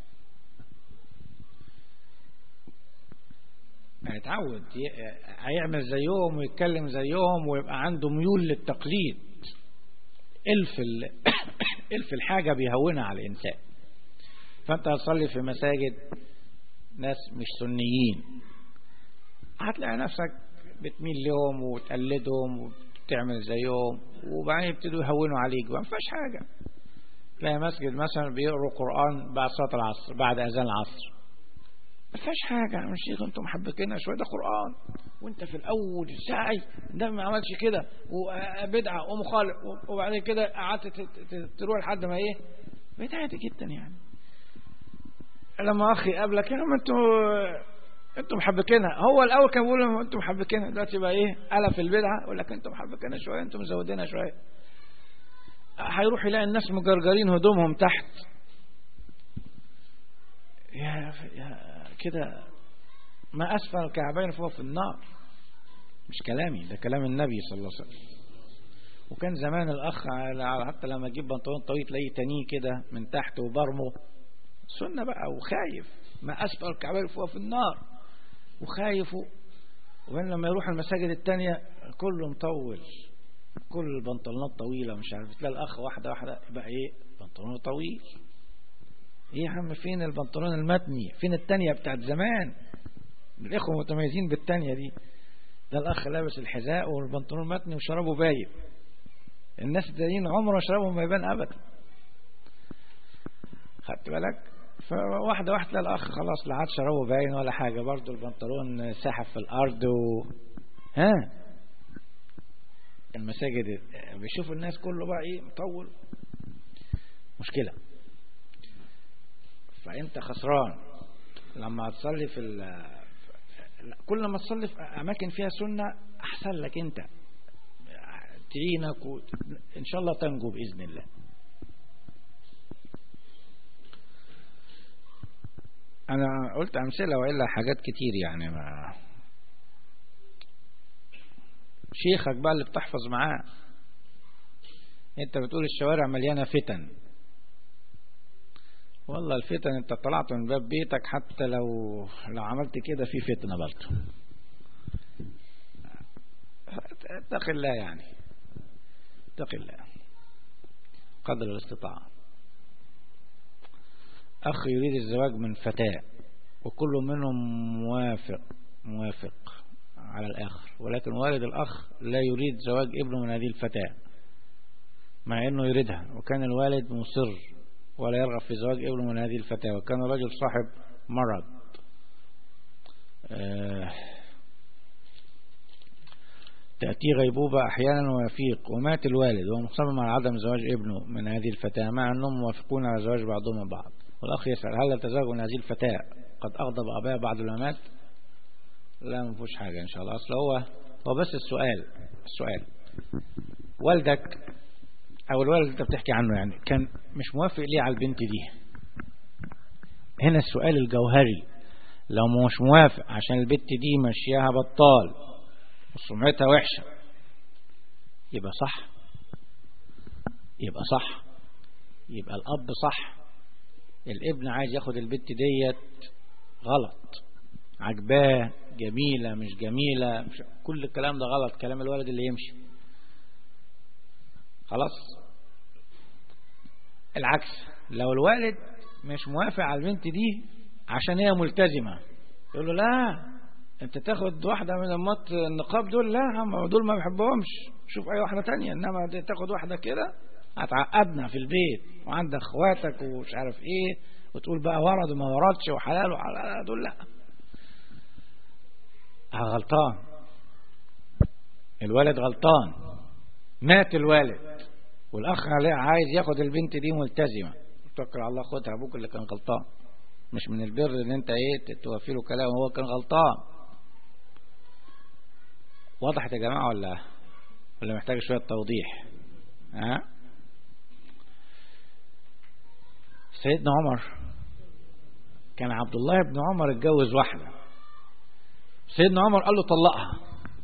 هيتعود هيعمل زيهم ويتكلم زيهم ويبقى عنده ميول للتقليد الف الف الحاجة بيهونها على الإنسان فأنت هتصلي في مساجد ناس مش سنيين هتلاقي نفسك بتميل لهم وتقلدهم وتعمل زيهم وبعدين يبتدوا يهونوا عليك ما فيهاش حاجة تلاقي مسجد مثلا بيقروا قرآن بعد صلاة العصر بعد أذان العصر ما فيهاش حاجة يا شيخ انتم محبكينها شوية ده قرآن وانت في الأول ساعي ده ما عملش كده وبدعة ومخالف وبعدين كده قعدت تروح لحد ما ايه بدعة جدا يعني لما أخي قابلك يا عم انتوا انتم محبكينها هو الأول كان بيقول انتم محبكينها دلوقتي بقى ايه ألف البدعة يقول لك انتم محبكينها شوية انتم مزودينها شوية هيروح يلاقي الناس مجرجرين هدومهم تحت يا, يا كده ما أسفل الكعبين فهو في النار مش كلامي ده كلام النبي صلى الله عليه وسلم وكان زمان الأخ حتى لما يجيب بنطلون طويل تلاقيه تانيه كده من تحت وبرمه سنة بقى وخايف ما أسفل الكعبين فهو في النار وخايف وبين لما يروح المساجد التانية كله مطول كل البنطلونات طويلة مش عارف تلاقي الأخ واحدة واحدة يبقى إيه بنطلونه طويل ايه يا عم فين البنطلون المتني فين التانية بتاعت زمان الاخوة متميزين بالتانية دي ده الاخ لابس الحذاء والبنطلون المتني وشربه باين الناس التانيين عمره شربهم ما يبان ابدا خدت بالك فواحدة واحدة تلاقي الاخ خلاص لا عاد شربه باين ولا حاجة برضو البنطلون ساحب في الارض و ها المساجد بيشوفوا الناس كله بقى ايه مطول مشكلة فأنت خسران لما تصلي في كل ما تصلي في أماكن فيها سنة أحسن لك أنت تعينك و... إن شاء الله تنجو بإذن الله أنا قلت أمثلة وإلا حاجات كتير يعني ما شيخك بقى اللي بتحفظ معاه انت بتقول الشوارع مليانة فتن والله الفتن انت طلعت من باب بيتك حتى لو لو عملت كده في فتنة برضه اتق الله يعني اتق الله قدر الاستطاعة أخ يريد الزواج من فتاة وكل منهم موافق موافق على الآخر ولكن والد الأخ لا يريد زواج ابنه من هذه الفتاة مع أنه يريدها وكان الوالد مصر ولا يرغب في زواج ابنه من هذه الفتاة وكان رجل صاحب مرض آه تأتي غيبوبة أحيانا ويفيق ومات الوالد وهو مصمم على عدم زواج ابنه من هذه الفتاة مع أنهم موافقون على زواج بعضهم من بعض والأخ يسأل هل التزوج من هذه الفتاة قد أغضب أباه بعد ما مات لا ما فيهوش حاجة إن شاء الله أصل هو هو بس السؤال السؤال والدك أو الولد أنت بتحكي عنه يعني كان مش موافق ليه على البنت دي هنا السؤال الجوهري لو مش موافق عشان البنت دي مشيها بطال وسمعتها وحشة يبقى صح يبقى صح يبقى الأب صح الابن عايز ياخد البنت ديت غلط عجباه جميلة مش جميلة مش كل الكلام ده غلط كلام الولد اللي يمشي خلاص العكس لو الوالد مش موافق على البنت دي عشان هي ملتزمة يقول له لا انت تاخد واحدة من المط النقاب دول لا هم دول ما بحبهمش شوف اي واحدة تانية انما تاخد واحدة كده هتعقدنا في البيت وعندك اخواتك ومش عارف ايه وتقول بقى ورد وما وردش وحلال وحلال دول لا غلطان الولد غلطان مات الوالد والاخ عايز ياخد البنت دي ملتزمه توكل على الله خدها ابوك اللي كان غلطان مش من البر ان انت ايه توفي له كلام وهو كان غلطان وضحت يا جماعه ولا ولا محتاج شويه توضيح ها سيدنا عمر كان عبد الله بن عمر اتجوز واحده سيدنا عمر قال له طلقها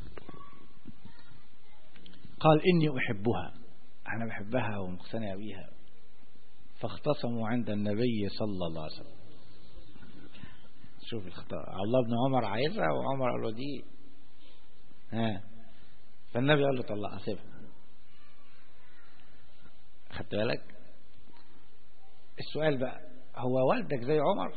قال إني أحبها أنا بحبها ومقتنع بيها فاختصموا عند النبي صلى الله عليه وسلم شوف الخطأ الله بن عمر عايزها وعمر قال له دي ها فالنبي قال له طلقها سيبها خدت بالك السؤال بقى هو والدك زي عمر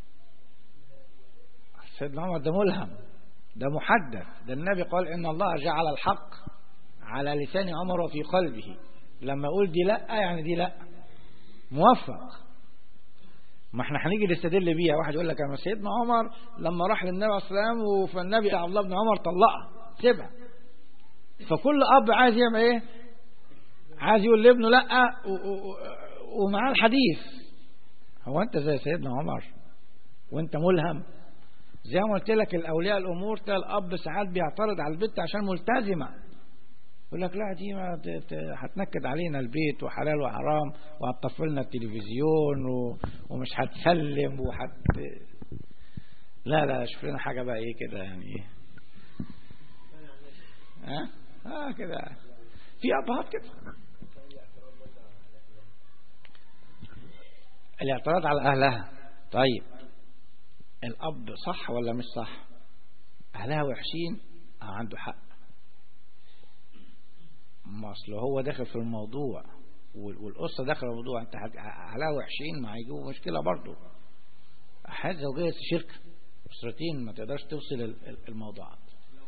سيدنا عمر ده ملهم ده محدث ده النبي قال إن الله جعل الحق على لسان عمر وفي قلبه لما أقول دي لا يعني دي لا موفق ما احنا هنيجي نستدل بيها واحد يقول لك انا سيدنا عمر لما راح للنبي عليه الصلاه والسلام فالنبي عبد الله بن عمر طلقها سيبها فكل اب عايز يعمل ايه عايز يقول لابنه لا ومعاه الحديث هو انت زي سيدنا عمر وانت ملهم زي ما قلت لك الاولياء الامور ده الاب ساعات بيعترض على البنت عشان ملتزمه يقول لك لا دي ما هتنكد علينا البيت وحلال وحرام وهتطفلنا التلفزيون و... ومش هتسلم وحت لا لا شوف لنا حاجه بقى ايه كده يعني ايه ها اه كده في ابهات كده الاعتراض على اهلها طيب الاب صح ولا مش صح اهلها وحشين اه عنده حق ما اصل هو داخل في الموضوع والقصه داخل في الموضوع انت اهلها وحشين ما هيجيبوا مشكله برضه حياه زوجيه شركه اسرتين ما تقدرش توصل الموضوعات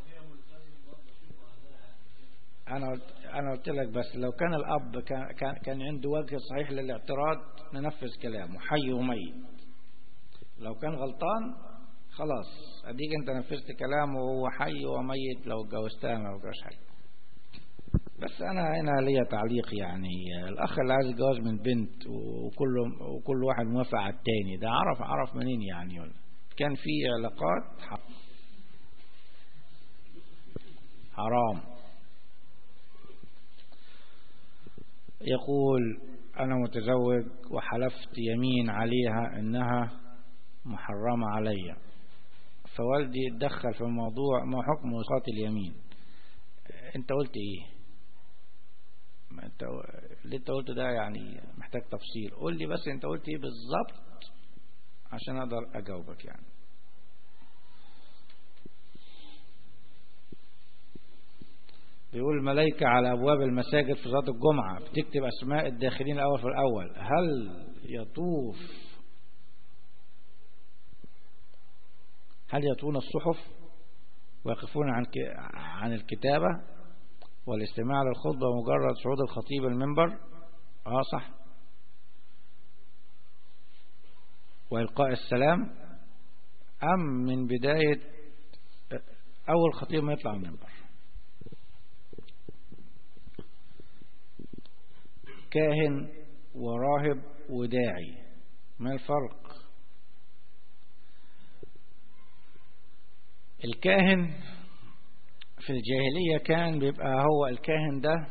انا قلت انا قلت لك بس لو كان الاب كان كان عنده وجه صحيح للاعتراض ننفذ كلامه حي وميت لو كان غلطان خلاص اديك انت نفذت كلامه وهو حي وميت لو اتجوزتها ما بقاش حاجه بس انا هنا ليا تعليق يعني الاخ اللي عايز يتجوز من بنت وكل وكل واحد موافق على التاني ده عرف عرف منين يعني ولا كان في علاقات حرام يقول أنا متزوج وحلفت يمين عليها إنها محرمة علي فوالدي اتدخل في الموضوع ما حكم وساط اليمين انت قلت ايه ما انت اللي انت قلته ده يعني محتاج تفصيل قول لي بس انت قلت ايه بالظبط عشان اقدر اجاوبك يعني بيقول الملائكة على أبواب المساجد في صلاة الجمعة بتكتب أسماء الداخلين الأول في الأول هل يطوف هل يطون الصحف ويقفون عن عن الكتابة والاستماع للخطبة مجرد صعود الخطيب المنبر اه صح وإلقاء السلام أم من بداية أول خطيب ما يطلع المنبر كاهن وراهب وداعي ما الفرق الكاهن في الجاهلية كان بيبقى هو الكاهن ده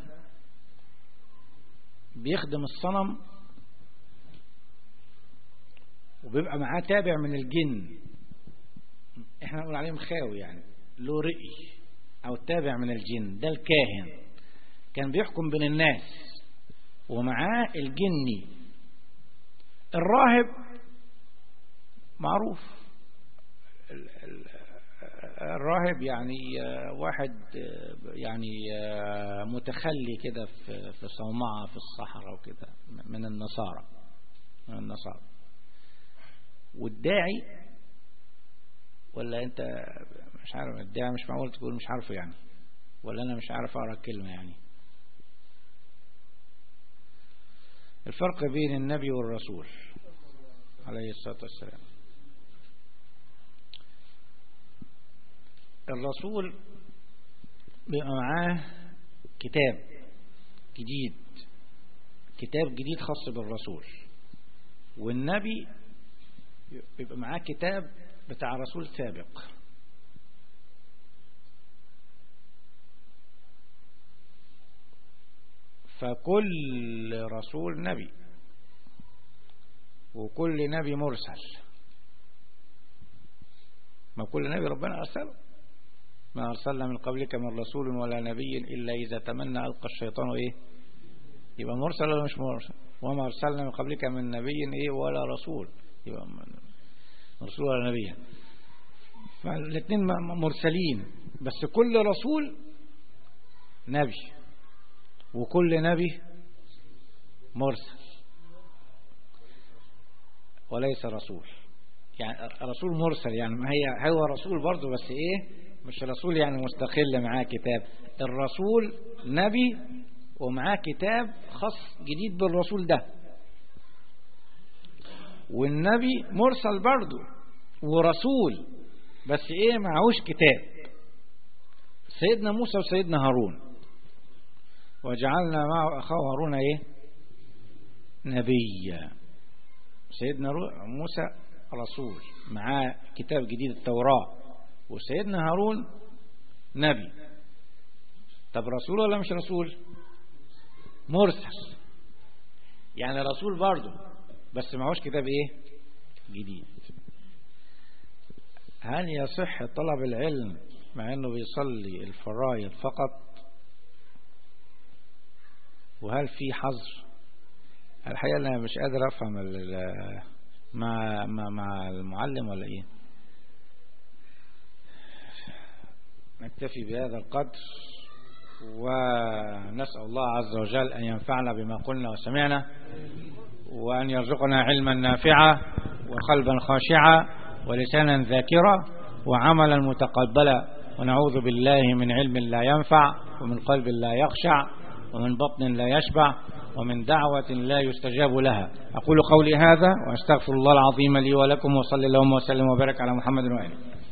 بيخدم الصنم وبيبقى معاه تابع من الجن احنا نقول عليه مخاوي يعني له رئي او تابع من الجن ده الكاهن كان بيحكم بين الناس ومعاه الجني الراهب معروف الراهب يعني واحد يعني متخلي كده في صومعة في الصحراء وكده من النصارى من النصارى والداعي ولا انت مش عارف الداعي مش معقول تقول مش عارفه يعني ولا انا مش عارف اقرا الكلمه يعني الفرق بين النبي والرسول عليه الصلاه والسلام الرسول بيبقى معاه كتاب جديد كتاب جديد خاص بالرسول والنبي بيبقى معاه كتاب بتاع رسول سابق فكل رسول نبي وكل نبي مرسل ما كل نبي ربنا أرسله ما أرسلنا من قبلك من رسول ولا نبي إلا إذا تمنى ألقى الشيطان إيه يبقى مرسل ولا مش مرسل وما أرسلنا من قبلك من نبي إيه ولا رسول يبقى رسول ولا نبي فالاثنين مرسلين بس كل رسول نبي وكل نبي مرسل وليس رسول يعني رسول مرسل يعني ما هي هو رسول برضه بس ايه مش رسول يعني مستقل معاه كتاب الرسول نبي ومعاه كتاب خاص جديد بالرسول ده والنبي مرسل برضه ورسول بس ايه معهوش كتاب سيدنا موسى وسيدنا هارون وجعلنا معه أخاه هارون ايه نبيا سيدنا موسى رسول معاه كتاب جديد التوراة وسيدنا هارون نبي طب رسول ولا مش رسول مرسل يعني رسول برضه بس معهوش كتاب ايه جديد هل يصح طلب العلم مع انه بيصلي الفرائض فقط وهل في حظر الحقيقة أنا مش قادر أفهم مع, مع, مع المعلم ولا إيه نكتفي بهذا القدر ونسأل الله عز وجل أن ينفعنا بما قلنا وسمعنا وأن يرزقنا علما نافعا وقلبا خاشعا ولسانا ذاكرا وعملا متقبلا ونعوذ بالله من علم لا ينفع ومن قلب لا يخشع ومن بطن لا يشبع ومن دعوة لا يستجاب لها أقول قولي هذا وأستغفر الله العظيم لي ولكم وصلى اللهم وسلم وبارك على محمد وآله